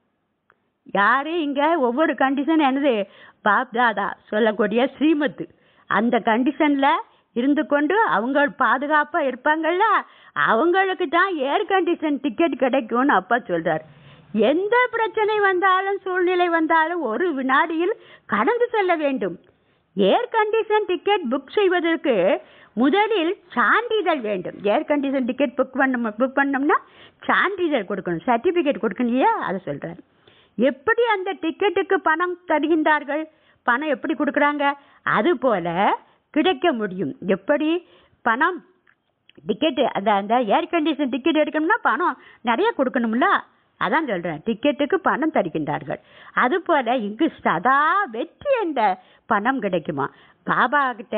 யாரு இங்க ஒவ்வொரு கண்டிஷன் என்னது பாப் தாதா சொல்லக்கூடிய ஸ்ரீமத்து அந்த கண்டிஷன்ல இருந்து கொண்டு அவங்க பாதுகாப்பா இருப்பாங்கல்ல அவங்களுக்கு தான் ஏர் கண்டிஷன் டிக்கெட் கிடைக்கும்னு அப்பா சொல்றார் எந்த பிரச்சனை வந்தாலும் சூழ்நிலை வந்தாலும் ஒரு வினாடியில் கடந்து செல்ல வேண்டும் ஏர் கண்டிஷன் டிக்கெட் புக் செய்வதற்கு முதலில் சான்றிதழ் வேண்டும் ஏர் கண்டிஷன் டிக்கெட் புக் பண்ண புக் பண்ணோம்னா சான்றிதழ் கொடுக்கணும் சர்டிபிகேட் கொடுக்கணும் இல்லையா அதை சொல்றாரு எப்படி அந்த டிக்கெட்டுக்கு பணம் தருகின்றார்கள் பணம் எப்படி கொடுக்குறாங்க அது போல கிடைக்க முடியும் எப்படி பணம் டிக்கெட்டு அந்த அந்த ஏர் கண்டிஷன் டிக்கெட் எடுக்கணும்னா பணம் நிறைய கொடுக்கணும்ல அதான் சொல்றேன் டிக்கெட்டுக்கு பணம் தருகின்றார்கள் அதுபோல இங்கு சதா வெற்றி என்ற பணம் கிடைக்குமா பாபா கிட்ட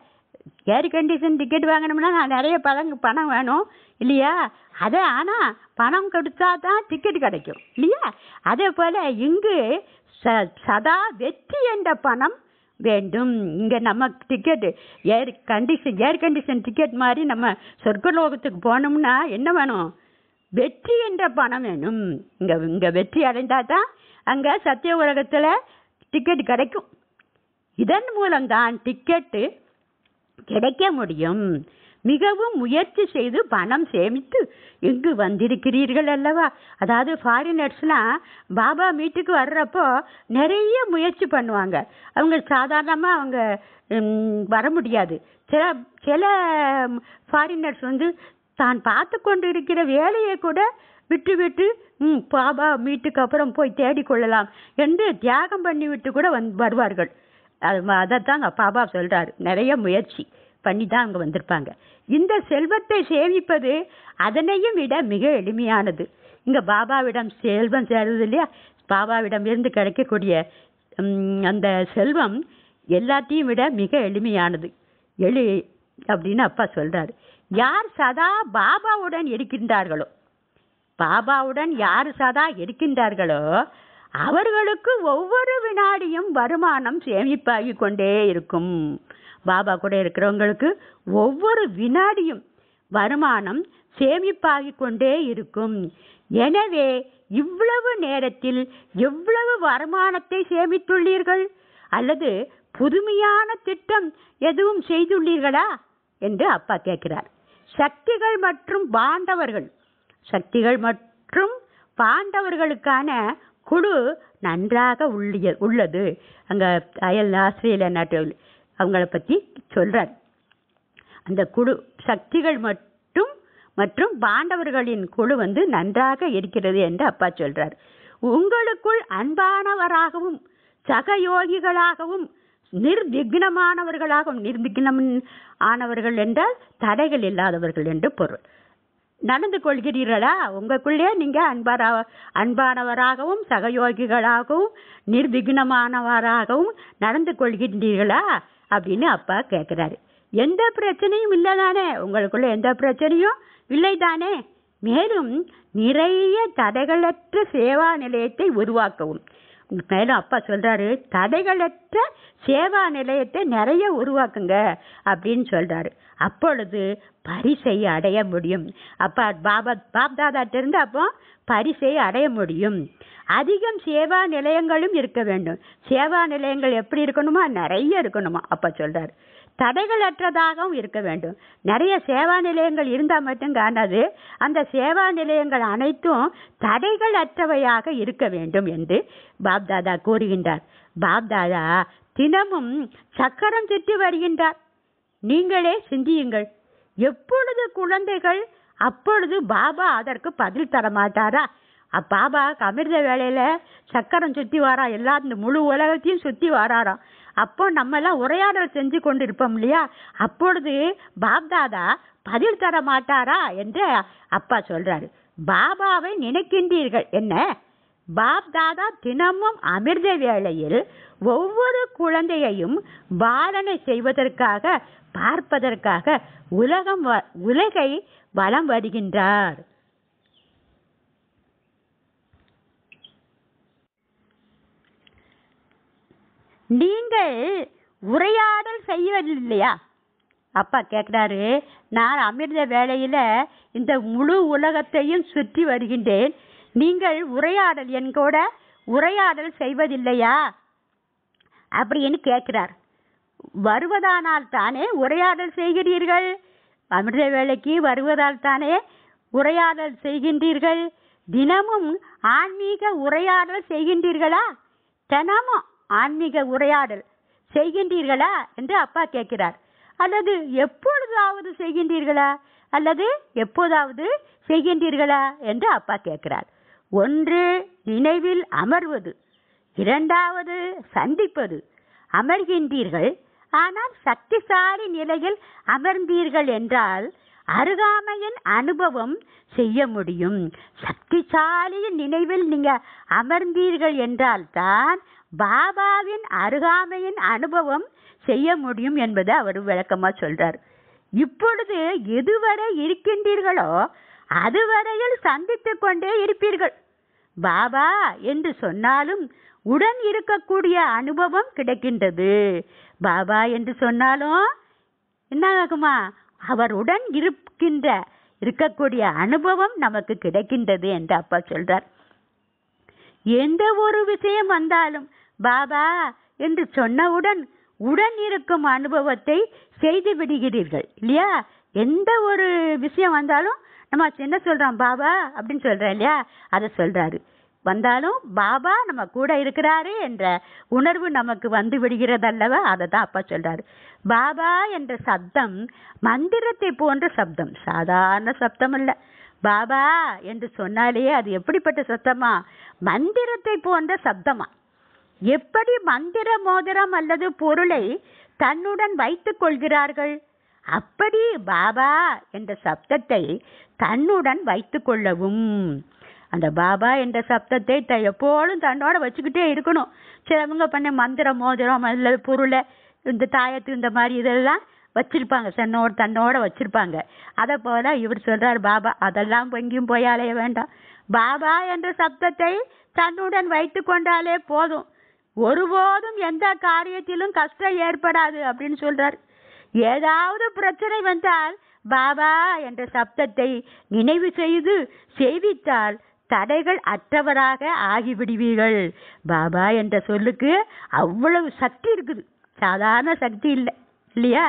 ஏர் கண்டிஷன் டிக்கெட் வாங்கணும்னா நான் நிறைய பணம் பணம் வேணும் இல்லையா அதே ஆனா பணம் கொடுத்தா தான் டிக்கெட் கிடைக்கும் இல்லையா அதே போல இங்கு ச- சதா வெற்றி என்ற பணம் வேண்டும் இங்க நம்ம ticket air condition air condition ticket மாதிரி நம்ம சொர்க்கலோகத்துக்கு போனோம்னா என்ன வேணும் வெற்றி என்ற பணம் வேணும் இங்க இங்க வெற்றி அடைந்தா தான் அங்க சத்திய உலகத்துல டிக்கெட் கிடைக்கும் இதன் மூலம்தான் டிக்கெட்டு கிடைக்க முடியும் மிகவும் முயற்சி செய்து பணம் சேமித்து இங்கு வந்திருக்கிறீர்கள் அல்லவா அதாவது ஃபாரினர்ஸ்லாம் பாபா மீட்டுக்கு வர்றப்போ நிறைய முயற்சி பண்ணுவாங்க அவங்க சாதாரணமாக அவங்க ம், வர முடியாது சில சில ஃபாரினர்ஸ் வந்து தான் பார்த்து கொண்டு இருக்கிற வேலையை கூட விட்டு விட்டு ம் பாபா மீட்டுக்கு அப்புறம் போய் தேடிக்கொள்ளலாம் என்று தியாகம் பண்ணி விட்டு கூட வந் வருவார்கள் அது அதைத்தான் பாபா சொல்றாரு நிறைய முயற்சி பண்ணி தான் அங்கே வந்திருப்பாங்க இந்த செல்வத்தை சேமிப்பது அதனையும் விட மிக எளிமையானது இங்க பாபாவிடம் செல்வம் சேருது இல்லையா பாபாவிடம் இருந்து கிடைக்கக்கூடிய ம், அந்த செல்வம் எல்லாத்தையும் விட மிக எளிமையானது எளி அப்படின்னு அப்பா சொல்றாரு யார் சதா பாபாவுடன் இருக்கின்றார்களோ பாபாவுடன் யார் சதா இருக்கின்றார்களோ அவர்களுக்கு ஒவ்வொரு வினாடியும் வருமானம் சேமிப்பாகி கொண்டே இருக்கும் பாபா கூட இருக்கிறவங்களுக்கு ஒவ்வொரு வினாடியும் வருமானம் சேமிப்பாகி கொண்டே இருக்கும் எனவே இவ்வளவு நேரத்தில் எவ்வளவு வருமானத்தை சேமித்துள்ளீர்கள் அல்லது புதுமையான திட்டம் எதுவும் செய்துள்ளீர்களா என்று அப்பா கேட்கிறார் சக்திகள் மற்றும் பாண்டவர்கள் சக்திகள் மற்றும் பாண்டவர்களுக்கான குழு நன்றாக உள்ளிய உள்ளது அங்க அயல் ஆஸ்திரேலியா நாட்டு அவங்கள பத்தி சொல்றார் அந்த குழு சக்திகள் மட்டும் மற்றும் பாண்டவர்களின் குழு வந்து நன்றாக இருக்கிறது என்று அப்பா சொல்றார் உங்களுக்குள் அன்பானவராகவும் சகயோகிகளாகவும் நிர்விக்னமானவர்களாகவும் நிர்விக்னம் ஆனவர்கள் என்றால் தடைகள் இல்லாதவர்கள் என்று பொருள் நடந்து கொள்கிறீர்களா உங்களுக்குள்ளே நீங்க அன்பாரா அன்பானவராகவும் சகயோகிகளாகவும் நிர்விக்னமானவராகவும் நடந்து கொள்கின்றீர்களா அப்படின்னு அப்பா கேட்கிறாரு எந்த பிரச்சனையும் இல்லைதானே உங்களுக்குள்ள எந்த பிரச்சனையும் இல்லைதானே மேலும் நிறைய தடைகளற்ற சேவா நிலையத்தை உருவாக்கவும் மேலும் அப்பா சொல்றாரு தடைகளற்ற சேவா நிலையத்தை நிறைய உருவாக்குங்க அப்படின்னு சொல்றாரு அப்பொழுது பரிசை அடைய முடியும் அப்பா பாபா பாப்தாதாட்ட இருந்து அப்போ பரிசை அடைய முடியும் அதிகம் சேவா நிலையங்களும் இருக்க வேண்டும் சேவா நிலையங்கள் எப்படி இருக்கணுமா நிறைய இருக்கணுமா அப்பா சொல்றாரு தடைகளற்றதாகவும் இருக்க வேண்டும் நிறைய சேவா நிலையங்கள் இருந்தால் மட்டும் காணாது அந்த சேவா நிலையங்கள் அனைத்தும் தடைகள் அற்றவையாக இருக்க வேண்டும் என்று பாப்தாதா கூறுகின்றார் பாப்தாதா தினமும் சக்கரம் சுற்றி வருகின்றார் நீங்களே சிந்தியுங்கள் எப்பொழுது குழந்தைகள் அப்பொழுது பாபா அதற்கு பதில் தர மாட்டாரா பாபா அமிர்த வேலையில சக்கரம் சுத்தி வாரா எல்லா இந்த முழு உலகத்தையும் சுத்தி வாராராம் அப்போ நம்ம எல்லாம் உரையாடல் செஞ்சு கொண்டு இருப்போம் இல்லையா அப்பொழுது பாப்தாதா பதில் தர மாட்டாரா என்று அப்பா சொல்றாரு பாபாவை நினைக்கின்றீர்கள் என்ன பாப்தாதா தினமும் அமிர்த வேளையில் ஒவ்வொரு குழந்தையையும் பாலனை செய்வதற்காக பார்ப்பதற்காக உலகம் வ- உலகை வலம் வருகின்றார் நீங்கள் உரையாடல் செய்வதில்லையா அப்பா கேட்குறாரு நான் அமிர்த வேளையில இந்த முழு உலகத்தையும் சுற்றி வருகின்றேன் நீங்கள் உரையாடல் என் கூட உரையாடல் செய்வதில்லையா அப்படின்னு கேட்கிறார் வருவதானால் தானே உரையாடல் செய்கிறீர்கள் அமிர்த வேலைக்கு வருவதால் தானே உரையாடல் செய்கின்றீர்கள் தினமும் ஆன்மீக உரையாடல் செய்கின்றீர்களா தினமும் ஆன்மீக உரையாடல் செய்கின்றீர்களா என்று அப்பா கேட்கிறார் அல்லது எப்பொழுதாவது செய்கின்றீர்களா அல்லது எப்போதாவது செய்கின்றீர்களா என்று அப்பா கேட்கிறார் ஒன்று நினைவில் அமர்வது இரண்டாவது சந்திப்பது அமர்கின்றீர்கள் ஆனால் சக்திசாலி நிலையில் அமர்ந்தீர்கள் என்றால் அருகாமையின் அனுபவம் செய்ய முடியும் சக்திசாலியின் நினைவில் நீங்க அமர்ந்தீர்கள் என்றால் தான் பாபாவின் அருகாமையின் அனுபவம் செய்ய முடியும் என்பதை அவர் விளக்கமா சொல்றார் இப்பொழுது எதுவரை இருக்கின்றீர்களோ அதுவரையில் சந்தித்துக் கொண்டே இருப்பீர்கள் பாபா என்று சொன்னாலும் உடன் இருக்கக்கூடிய அனுபவம் கிடைக்கின்றது பாபா என்று சொன்னாலும் என்ன ஆகுமா அவருடன் இருக்கின்ற இருக்கக்கூடிய அனுபவம் நமக்கு கிடைக்கின்றது என்று அப்பா சொல்றார் எந்த ஒரு விஷயம் வந்தாலும் பாபா என்று சொன்னவுடன் உடன் இருக்கும் அனுபவத்தை செய்து விடுகிறீர்கள் இல்லையா எந்த ஒரு விஷயம் வந்தாலும் நம்ம என்ன சொல்றோம் பாபா அப்படின்னு சொல்றோம் இல்லையா அதை சொல்றாரு வந்தாலும் பாபா நம்ம கூட இருக்கிறாரு என்ற உணர்வு நமக்கு வந்து விடுகிறது அல்லவா அதை தான் அப்பா சொல்றாரு பாபா என்ற சப்தம் மந்திரத்தை போன்ற சப்தம் சாதாரண சப்தம் அல்ல பாபா என்று சொன்னாலே அது எப்படிப்பட்ட சத்தமா மந்திரத்தை போன்ற சப்தமா எப்படி மந்திர மோதிரம் அல்லது பொருளை தன்னுடன் வைத்துக் கொள்கிறார்கள் அப்படி பாபா என்ற சப்தத்தை தன்னுடன் வைத்துக் கொள்ளவும் அந்த பாபா என்ற சப்தத்தை த எப்போதும் தன்னோட வச்சுக்கிட்டே இருக்கணும் சிலவங்க பண்ண மந்திர மோதிரம் அல்லது பொருளை இந்த தாயத்து இந்த மாதிரி இதெல்லாம் வச்சிருப்பாங்க தன்னோட தன்னோட வச்சிருப்பாங்க அதை போல இவர் சொல்றாரு பாபா அதெல்லாம் எங்கேயும் போய் அலைய வேண்டாம் பாபா என்ற சப்தத்தை தன்னுடன் வைத்து கொண்டாலே போதும் ஒருபோதும் எந்த காரியத்திலும் கஷ்டம் ஏற்படாது அப்படின்னு சொல்றார் ஏதாவது பிரச்சனை வந்தால் பாபா என்ற சப்தத்தை நினைவு செய்து செய்வித்தால் தடைகள் அற்றவராக ஆகிவிடுவீர்கள் பாபா என்ற சொல்லுக்கு அவ்வளவு சக்தி இருக்குது சாதாரண சக்தி இல்லை இல்லையா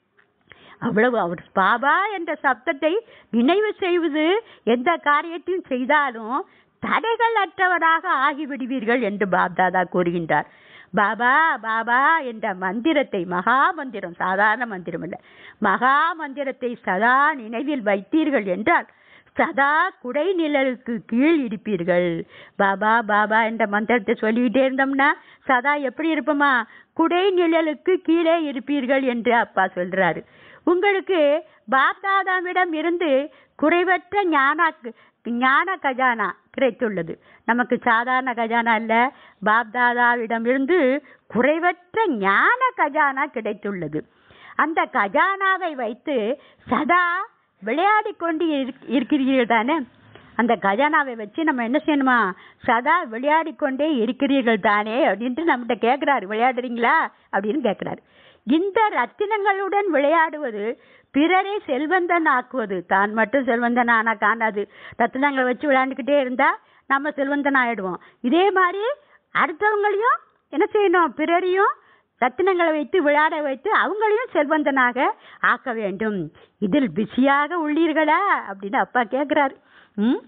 அவ்வளவு அவர் பாபா என்ற சப்தத்தை நினைவு செய்வது எந்த காரியத்தையும் செய்தாலும் தடைகள் அற்றவராக ஆகிவிடுவீர்கள் என்று பாப்தாதா கூறுகின்றார் பாபா பாபா என்ற மந்திரத்தை மகா மந்திரம் சாதாரண மந்திரம் இல்லை மகா மந்திரத்தை சதா நினைவில் வைத்தீர்கள் என்றால் சதா குடை நிழலுக்கு கீழ் இருப்பீர்கள் பாபா பாபா என்ற மந்திரத்தை சொல்லிக்கிட்டே இருந்தோம்னா சதா எப்படி இருப்போமா குடை நிழலுக்கு கீழே இருப்பீர்கள் என்று அப்பா சொல்றாரு உங்களுக்கு பாப்தாதாவிடம் இருந்து குறைவற்ற ஞான ஞான கஜானா கிடைத்துள்ளது நமக்கு சாதாரண கஜானா இல்ல பாப்தாதாவிடம் இருந்து குறைவற்ற ஞான கஜானா கிடைத்துள்ளது அந்த கஜானாவை வைத்து சதா விளையாடி கொண்டு இருக்- இருக்கிறீர்கள் தானே அந்த கஜானாவை வச்சு நம்ம என்ன செய்யணுமா சதா விளையாடி கொண்டே இருக்கிறீர்கள் தானே அப்படின்ட்டு நம்மகிட்ட கேட்குறாரு விளையாடுறீங்களா அப்படின்னு கேட்குறாரு இந்த ரத்தினங்களுடன் விளையாடுவது பிறரை செல்வந்தன் ஆக்குவது தான் மட்டும் செல்வந்தன் ஆனா காணாது ரத்தினங்களை வச்சு விளையாண்டுக்கிட்டே இருந்தா நம்ம செல்வந்தன் ஆயிடுவோம் இதே மாதிரி அடுத்தவங்களையும் என்ன செய்யணும் பிறரையும் ரத்தினங்களை வைத்து விளையாட வைத்து அவங்களையும் செல்வந்தனாக ஆக்க வேண்டும் இதில் பிஸியாக உள்ளீர்களா அப்படின்னு அப்பா கேட்குறாரு ம்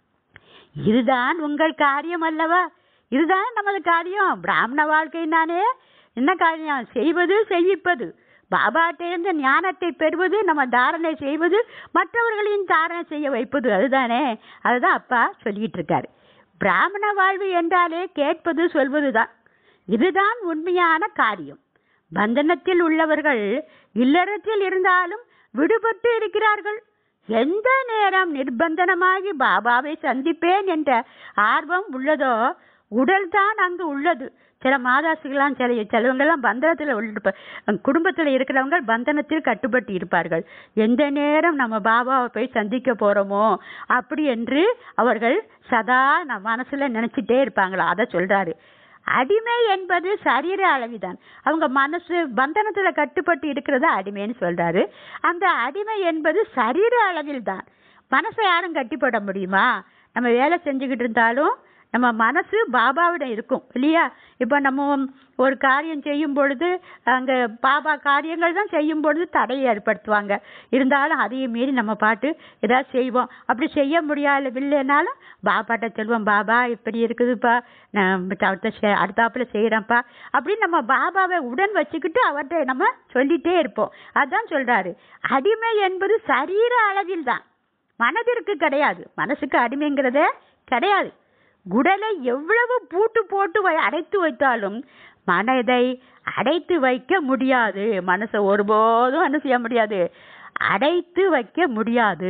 இதுதான் உங்கள் காரியம் அல்லவா இதுதான் நமது காரியம் பிராமண வாழ்க்கைனானே என்ன காரியம் செய்வது செய்விப்பது பாபாட்டிலிருந்து ஞானத்தை பெறுவது நம்ம தாரணை செய்வது மற்றவர்களையும் தாரணை செய்ய வைப்பது அதுதானே அதுதான் அப்பா சொல்லிட்டு இருக்காரு பிராமண வாழ்வு என்றாலே கேட்பது சொல்வது தான் இதுதான் உண்மையான காரியம் பந்தனத்தில் உள்ளவர்கள் இல்லறத்தில் இருந்தாலும் விடுபட்டு இருக்கிறார்கள் எந்த நேரம் நிர்பந்தனமாகி பாபாவை சந்திப்பேன் என்ற ஆர்வம் உள்ளதோ உடல் தான் அங்கு உள்ளது சில மாதாசிகளாம் சில சிலவங்கெல்லாம் பந்தனத்தில் உள்ள குடும்பத்தில் இருக்கிறவங்க பந்தனத்தில் கட்டுப்பட்டு இருப்பார்கள் எந்த நேரம் நம்ம பாபாவை போய் சந்திக்க போறோமோ அப்படி என்று அவர்கள் சதா நம் மனசுல நினைச்சிட்டே இருப்பாங்களா அதை சொல்றாரு அடிமை என்பது சரீர அளவிதான் அவங்க மனசு பந்தனத்துல கட்டுப்பட்டு இருக்கிறது அடிமைன்னு சொல்றாரு அந்த அடிமை என்பது சரீர அளவில் தான் மனசை யாரும் கட்டிப்பட முடியுமா நம்ம வேலை செஞ்சுக்கிட்டு இருந்தாலும் நம்ம மனசு பாபாவிடம் இருக்கும் இல்லையா இப்போ நம்ம ஒரு காரியம் செய்யும் பொழுது அங்கே பாபா காரியங்கள் தான் செய்யும் பொழுது தடையை ஏற்படுத்துவாங்க இருந்தாலும் அதையும் மீறி நம்ம பாட்டு ஏதாவது செய்வோம் அப்படி செய்ய முடியவில்லைனாலும் பாபாட்ட செல்வோம் பாபா இப்படி இருக்குதுப்பா நான் அடுத்த செ- அடுத்தாப்புல செய்கிறேன்ப்பா அப்படின்னு நம்ம பாபாவை உடன் வச்சுக்கிட்டு அவர்கிட்ட நம்ம சொல்லிட்டே இருப்போம் அதான் சொல்றாரு அடிமை என்பது சரீர அளவில் தான் மனதிற்கு கிடையாது மனசுக்கு அடிமைங்கிறதே கிடையாது குடலை எவ்வளவு பூட்டு போட்டு வை அடைத்து வைத்தாலும் மனதை அடைத்து வைக்க முடியாது மனசை ஒருபோதும் என்ன செய்ய முடியாது அடைத்து வைக்க முடியாது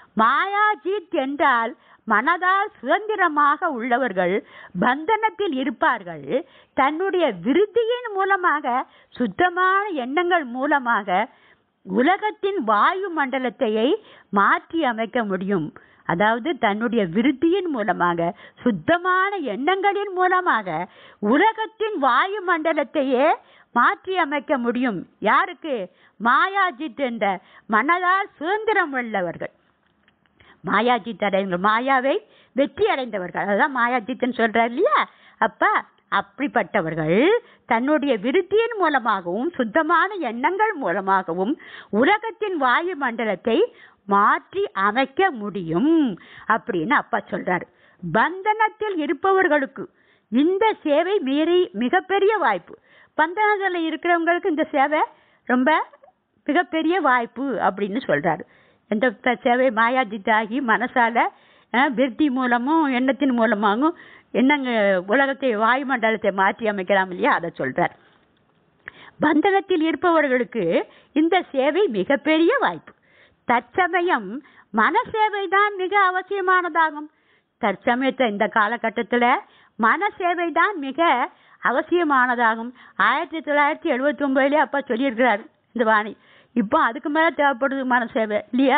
மாயாஜீத் என்றால் மனதால் சுதந்திரமாக உள்ளவர்கள் பந்தனத்தில் இருப்பார்கள் தன்னுடைய விருத்தியின் மூலமாக சுத்தமான எண்ணங்கள் மூலமாக உலகத்தின் வாயு மண்டலத்தையை மாற்றி அமைக்க முடியும் அதாவது தன்னுடைய விருத்தியின் மூலமாக சுத்தமான எண்ணங்களின் மூலமாக உலகத்தின் வாயு மண்டலத்தையே மாற்றி அமைக்க முடியும் யாருக்கு மாயாஜித் என்ற மனதால் சுதந்திரம் உள்ளவர்கள் மாயாஜித் அடைந்தவர்கள் மாயாவை வெற்றி அடைந்தவர்கள் அதுதான் மாயாஜித்னு சொல்றார் இல்லையா அப்ப அப்படிப்பட்டவர்கள் தன்னுடைய விருத்தியின் மூலமாகவும் சுத்தமான எண்ணங்கள் மூலமாகவும் உலகத்தின் வாயு மண்டலத்தை மாற்றி அமைக்க முடியும் அப்படின்னு அப்பா சொல்றாரு பந்தனத்தில் இருப்பவர்களுக்கு இந்த சேவை மீறி மிகப்பெரிய வாய்ப்பு பந்தனத்தில் இருக்கிறவங்களுக்கு இந்த சேவை ரொம்ப மிகப்பெரிய வாய்ப்பு அப்படின்னு சொல்றாரு எந்த த- சேவை மாயாஜித்தாகி மனசால அஹ், விருத்தி மூலமும் எண்ணத்தின் மூலமாகவும் என்னங்க உலகத்தை வாயுமண்டலத்தை மாற்றி அமைக்கலாம் இல்லையா அதை சொல்றார் பந்தனத்தில் இருப்பவர்களுக்கு இந்த சேவை மிகப்பெரிய வாய்ப்பு தற்சமயம் மனசேவை தான் மிக அவசியமானதாகும் தற்சமயத்தை இந்த காலகட்டத்தில் மனசேவை தான் மிக அவசியமானதாகும் ஆயிரத்தி தொள்ளாயிரத்தி எழுபத்தி ஒன்பதுலேயே அப்பா சொல்லியிருக்கிறாரு இந்த வாணி இப்போ அதுக்கு மேலே தேவைப்படுது மனசேவை இல்லையா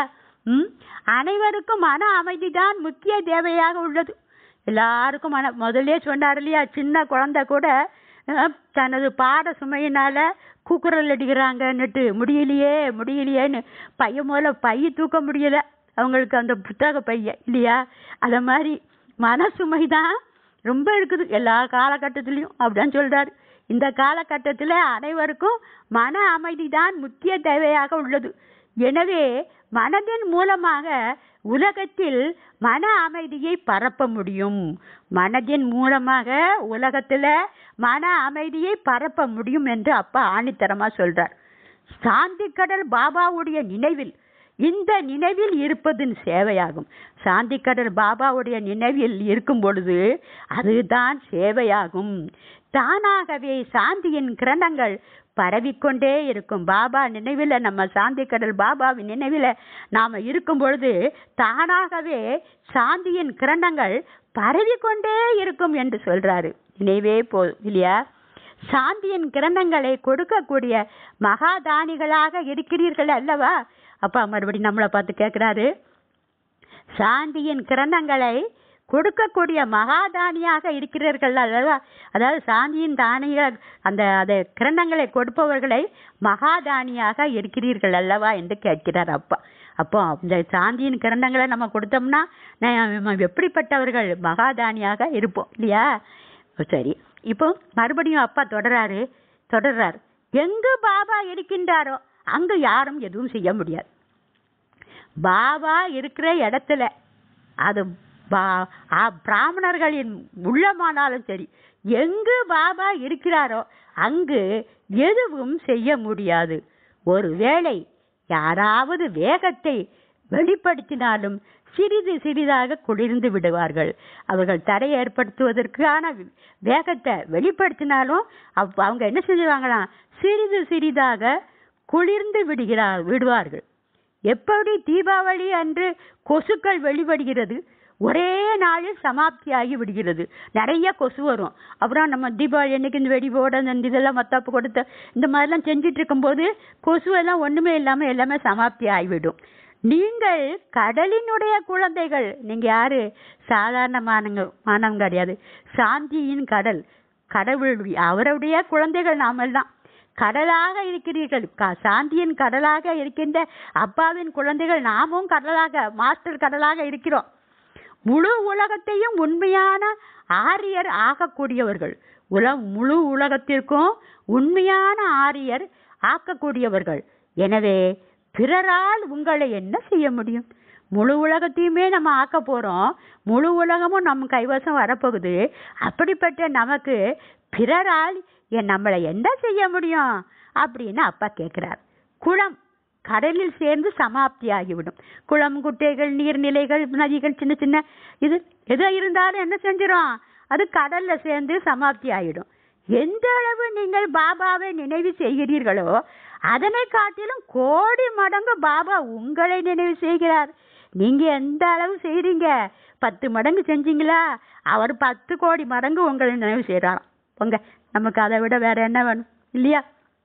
ம் அனைவருக்கும் மன அமைதி தான் முக்கிய தேவையாக உள்ளது எல்லாருக்கும் மன முதல்ல சொன்னார் இல்லையா சின்ன குழந்தை கூட அஹ், தனது பாட சுமையினால கூக்குரல் அடிக்கிறாங்கன்னுட்டு முடியலையே முடியலையேன்னு பையன் முதல்ல பைய தூக்க முடியல அவங்களுக்கு அந்த புத்தக பைய இல்லையா அத மாதிரி மன சுமை தான் ரொம்ப இருக்குது எல்லா காலகட்டத்திலையும் அப்படின்னு சொல்றாரு இந்த காலகட்டத்தில் அனைவருக்கும் மன அமைதி தான் முக்கிய தேவையாக உள்ளது எனவே மனதின் மூலமாக உலகத்தில் மன அமைதியை பரப்ப முடியும் மனதின் மூலமாக உலகத்துல மன அமைதியை பரப்ப முடியும் என்று அப்பா ஆணித்தரமா சொல்றார் சாந்தி கடல் பாபாவுடைய நினைவில் இந்த நினைவில் இருப்பதின் சேவையாகும் சாந்தி கடல் பாபாவுடைய நினைவில் இருக்கும் பொழுது அதுதான் சேவையாகும் தானாகவே சாந்தியின் கிரணங்கள் பரவிக்கொண்டே இருக்கும் பாபா நினைவில் நம்ம சாந்தி கடல் பாபாவின் நினைவில் நாம இருக்கும் பொழுது தானாகவே சாந்தியின் கிரணங்கள் பரவிக்கொண்டே இருக்கும் என்று சொல்றாரு நினைவே போ இல்லையா சாந்தியின் கிரணங்களை கொடுக்கக்கூடிய மகாதானிகளாக இருக்கிறீர்கள் அல்லவா அப்பா மறுபடி நம்மளை பார்த்து கேட்கிறாரு சாந்தியின் கிரணங்களை கொடுக்கக்கூடிய மகாதானியாக இருக்கிறீர்கள் அல்லவா அதாவது சாந்தியின் தானிய அந்த அதை கிரணங்களை கொடுப்பவர்களை மகாதானியாக இருக்கிறீர்கள் அல்லவா என்று கேட்கிறார் அப்பா அப்போ இந்த சாந்தியின் கிரணங்களை நம்ம கொடுத்தோம்னா நம்ம எப்படிப்பட்டவர்கள் மகாதானியாக இருப்போம் இல்லையா சரி இப்போ மறுபடியும் அப்பா தொடராரு தொடர்றார் எங்கு பாபா இருக்கின்றாரோ அங்கு யாரும் எதுவும் செய்ய முடியாது பாபா இருக்கிற இடத்துல அது பா- ஆ, பிராமணர்களின் உள்ளமானாலும் சரி எங்கு பாபா இருக்கிறாரோ அங்கு எதுவும் செய்ய முடியாது ஒருவேளை யாராவது வேகத்தை வெளிப்படுத்தினாலும் சிறிது சிறிதாக குளிர்ந்து விடுவார்கள் அவர்கள் தடை ஏற்படுத்துவதற்கான வேகத்தை வெளிப்படுத்தினாலும் அவ்- அவங்க என்ன செஞ்சுவாங்களாம் சிறிது சிறிதாக குளிர்ந்து விடுகிறார் விடுவார்கள் எப்படி தீபாவளி அன்று கொசுக்கள் வெளிப்படுகிறது ஒரே நாளில் சமாப்தியாகி விடுகிறது நிறைய கொசு வரும் அப்புறம் நம்ம தீபாவளி அன்னைக்கு இந்த வெடி போட இந்த இதெல்லாம் மத்தாப்பு கொடுத்த இந்த மாதிரிலாம் செஞ்சுட்டு இருக்கும்போது கொசு எல்லாம் ஒண்ணுமே இல்லாம எல்லாமே சமாப்தி ஆகிவிடும் நீங்கள் கடலினுடைய குழந்தைகள் நீங்க யாரு சாதாரணமானங்க மானவங்க கிடையாது சாந்தியின் கடல் கடவுள் அவருடைய குழந்தைகள் நாமெல்லாம் கடலாக இருக்கிறீர்கள் க- சாந்தியின் கடலாக இருக்கின்ற அப்பாவின் குழந்தைகள் நாமும் கடலாக மாஸ்டர் கடலாக இருக்கிறோம் முழு உலகத்தையும் உண்மையான ஆரியர் ஆகக்கூடியவர்கள் உல முழு உலகத்திற்கும் உண்மையான ஆரியர் ஆக்கக்கூடியவர்கள் எனவே பிறரால் உங்களை என்ன செய்ய முடியும் முழு உலகத்தையுமே நம்ம ஆக்க போறோம் முழு உலகமும் நம்ம கைவசம் வரப்போகுது அப்படிப்பட்ட நமக்கு பிறரால் என் நம்மளை என்ன செய்ய முடியும் அப்படின்னு அப்பா கேட்கிறார் குளம் கடலில் சேர்ந்து சமாப்தி ஆகிவிடும் குளம் குட்டைகள் நீர்நிலைகள் நதிகள் சின்ன சின்ன இது எது இருந்தாலும் என்ன செஞ்சிடும் அது கடல்ல சேர்ந்து சமாப்தி ஆகிடும் எந்த அளவு நீங்கள் பாபாவை நினைவு செய்கிறீர்களோ அதனை காட்டிலும் கோடி மடங்கு பாபா உங்களை நினைவு செய்கிறார் நீங்க எந்த அளவு செய்றீங்க பத்து மடங்கு செஞ்சீங்களா அவர் பத்து கோடி மடங்கு உங்களை நினைவு செய்கிறாராம் உங்க நமக்கு அதை விட வேற என்ன வேணும் இல்லையா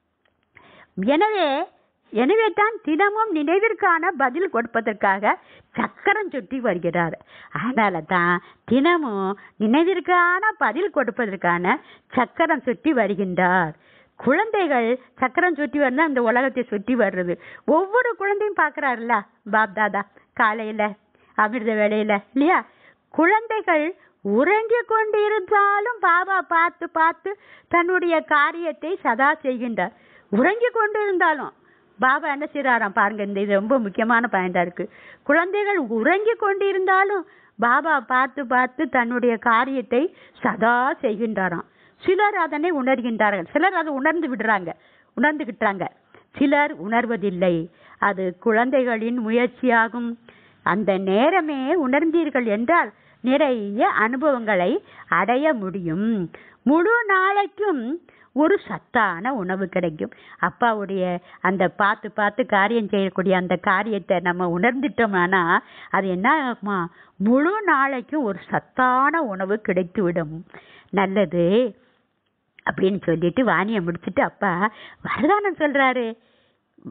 எனவே எனவே தான் தினமும் நினைவிற்கான பதில் கொடுப்பதற்காக சக்கரம் சுற்றி வருகிறார் அதனால தான் தினமும் நினைவிற்கான பதில் கொடுப்பதற்கான சக்கரம் சுற்றி வருகின்றார் குழந்தைகள் சக்கரம் சுற்றி வந்தா இந்த உலகத்தை சுற்றி வர்றது ஒவ்வொரு குழந்தையும் பார்க்கறாருல்ல பாப் தாதா காலையில அமிர்த வேளையில இல்லையா குழந்தைகள் உறங்கிக் கொண்டிருந்தாலும் பாபா பார்த்து பார்த்து தன்னுடைய காரியத்தை சதா செய்கின்றார் உறங்கிக் கொண்டிருந்தாலும் பாபா என்ன செய்றாராம் பாருங்க இந்த இது ரொம்ப முக்கியமான பாயிண்டா இருக்கு குழந்தைகள் உறங்கிக் கொண்டிருந்தாலும் பாபா பார்த்து பார்த்து தன்னுடைய காரியத்தை சதா செய்கின்றாராம் சிலர் அதனை உணர்கின்றார்கள் சிலர் அதை உணர்ந்து விடுறாங்க உணர்ந்துகிட்டாங்க சிலர் உணர்வதில்லை அது குழந்தைகளின் முயற்சியாகும் அந்த நேரமே உணர்ந்தீர்கள் என்றால் நிறைய அனுபவங்களை அடைய முடியும் முழு நாளைக்கும் ஒரு சத்தான உணவு கிடைக்கும் அப்பாவுடைய அந்த பார்த்து பார்த்து காரியம் செய்யக்கூடிய அந்த காரியத்தை நம்ம உணர்ந்துட்டோம்னா அது என்ன ஆகுமா முழு நாளைக்கும் ஒரு சத்தான உணவு கிடைத்து விடும் நல்லது அப்படின்னு சொல்லிட்டு வாணியை முடிச்சுட்டு அப்பா வரதானம் சொல்றாரு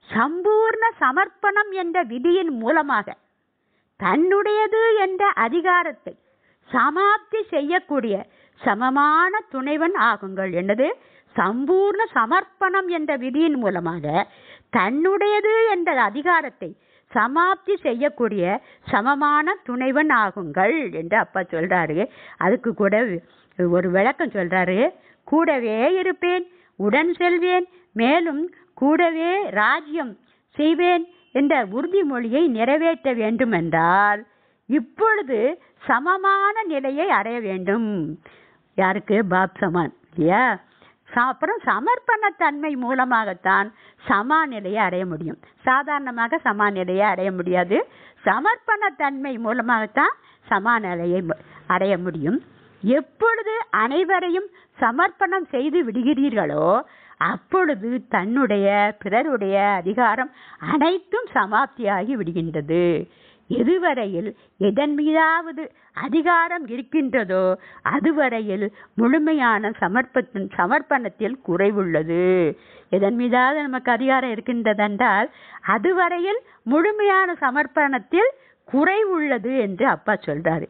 சம்பூர்ண சமர்ப்பணம் என்ற விதியின் மூலமாக தன்னுடையது என்ற அதிகாரத்தை சமாப்தி செய்யக்கூடிய சமமான துணைவன் ஆகுங்கள் என்னது சம்பூர்ண சமர்ப்பணம் என்ற விதியின் மூலமாக தன்னுடையது என்ற அதிகாரத்தை சமாப்தி செய்யக்கூடிய சமமான துணைவன் ஆகுங்கள் என்று அப்பா சொல்றாரு அதுக்கு கூட ஒரு விளக்கம் சொல்றாரு கூடவே இருப்பேன் உடன் செல்வேன் மேலும் கூடவே ராஜ்யம் செய்வேன் என்ற உறுதிமொழியை நிறைவேற்ற வேண்டும் என்றால் இப்பொழுது சமமான நிலையை அடைய வேண்டும் யாருக்கு பாப் சமான் இல்லையா ச- அப்புறம் சமர்ப்பணத்தன்மை மூலமாகத்தான் சமாநிலையை அடைய முடியும் சாதாரணமாக சமாநிலையை அடைய முடியாது சமர்ப்பணத்தன்மை மூலமாகத்தான் சமாநிலையை மு- அடைய முடியும் எப்பொழுது அனைவரையும் சமர்ப்பணம் செய்து விடுகிறீர்களோ அப்பொழுது தன்னுடைய பிறருடைய அதிகாரம் அனைத்தும் சமாப்தியாகி விடுகின்றது எதுவரையில் எதன் மீதாவது அதிகாரம் இருக்கின்றதோ அதுவரையில் முழுமையான சமர்ப்பத்தின் சமர்ப்பணத்தில் குறைவுள்ளது எதன் மீதாவது நமக்கு அதிகாரம் இருக்கின்றதென்றால் அதுவரையில் முழுமையான சமர்ப்பணத்தில் குறைவுள்ளது என்று அப்பா சொல்றாரு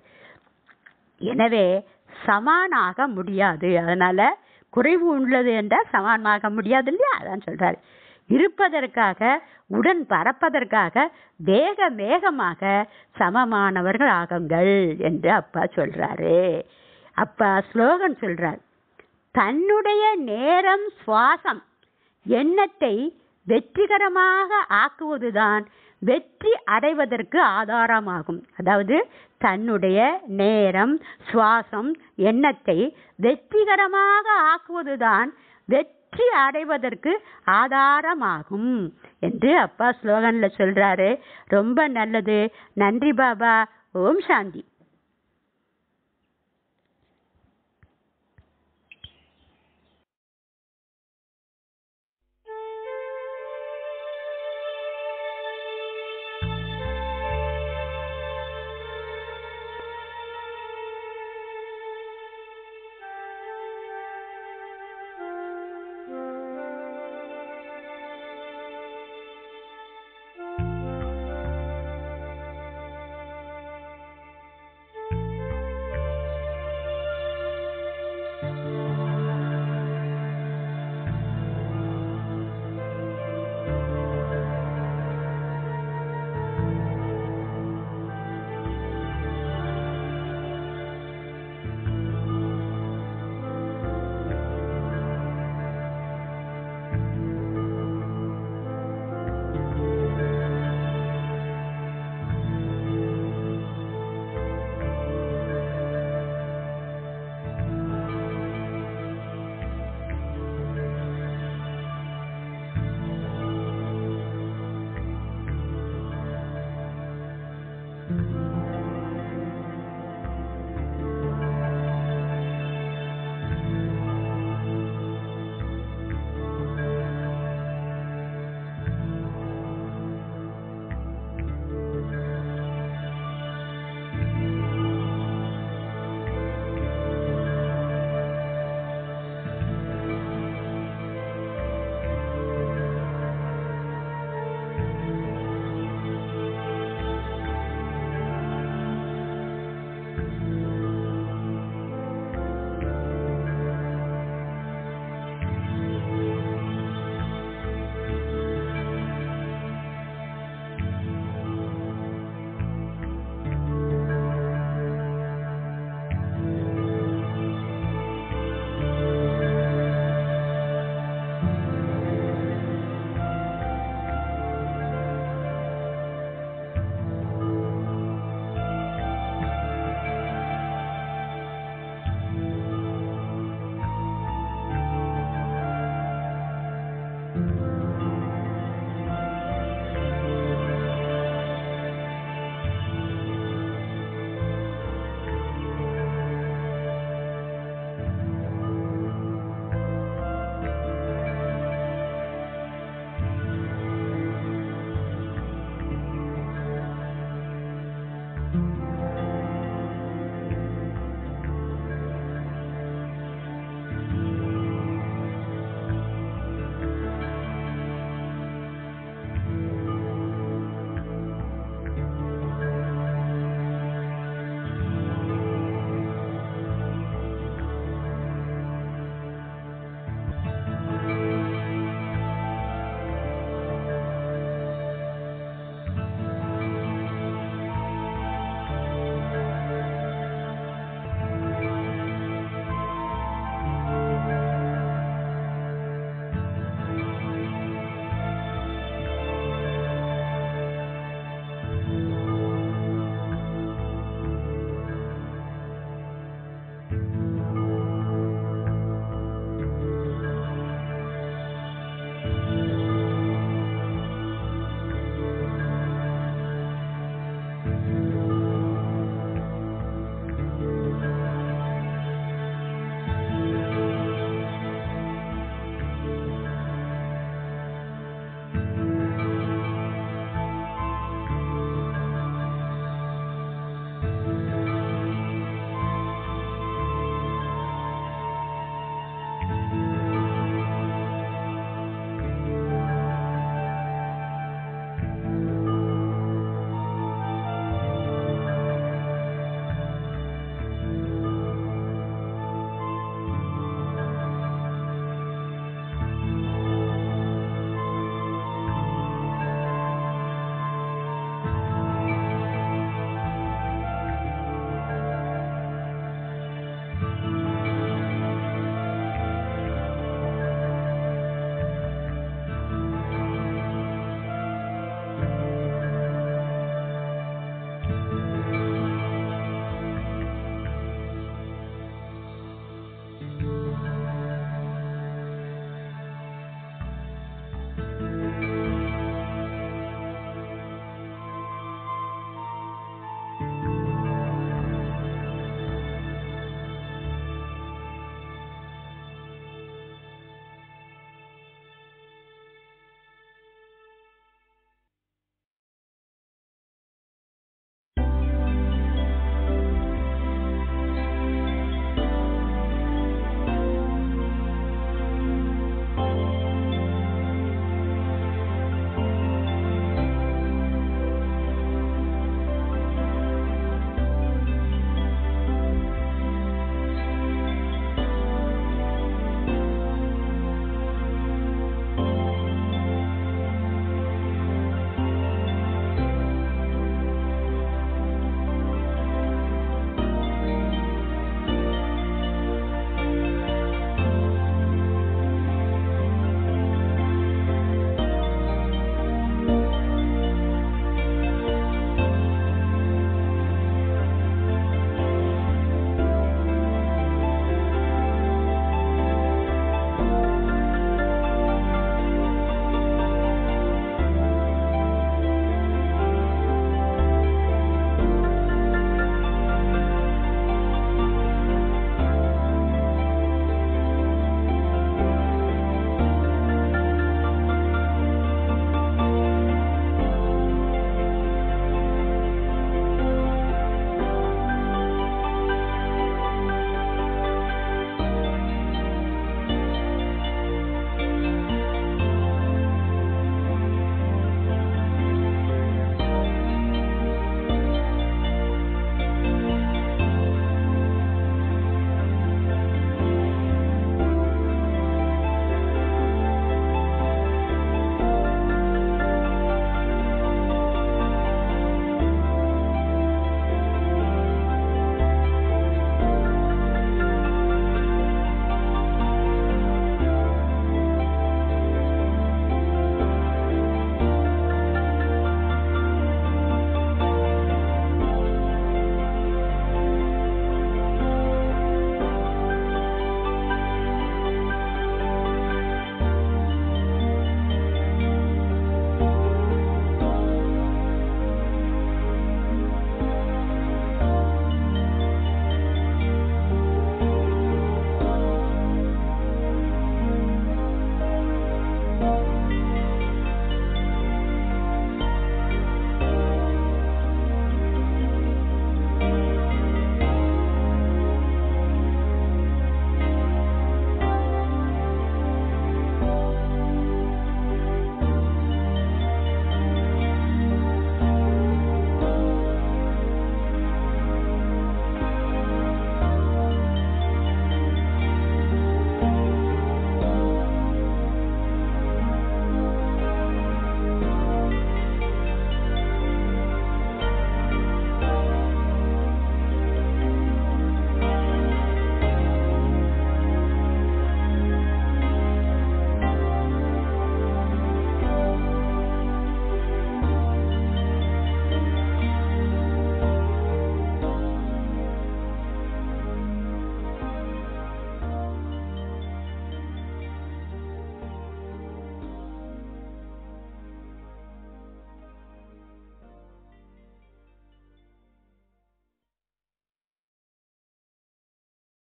எனவே சமானாக முடியாது அதனால குறைவு உள்ளது என்றால் சமானமாக முடியாது இல்லையா அதான் சொல்றாரு இருப்பதற்காக உடன் பறப்பதற்காக வேக வேகமாக சமமானவர்கள் ஆகுங்கள் என்று அப்பா சொல்றாரு அப்பா ஸ்லோகன் சொல்றார் தன்னுடைய நேரம் சுவாசம் எண்ணத்தை வெற்றிகரமாக ஆக்குவதுதான் வெற்றி அடைவதற்கு ஆதாரமாகும் அதாவது தன்னுடைய நேரம் சுவாசம் எண்ணத்தை வெற்றிகரமாக ஆக்குவதுதான் வெற்றி அடைவதற்கு ஆதாரமாகும் என்று அப்பா ஸ்லோகன்ல சொல்றாரு ரொம்ப நல்லது நன்றி பாபா ஓம் சாந்தி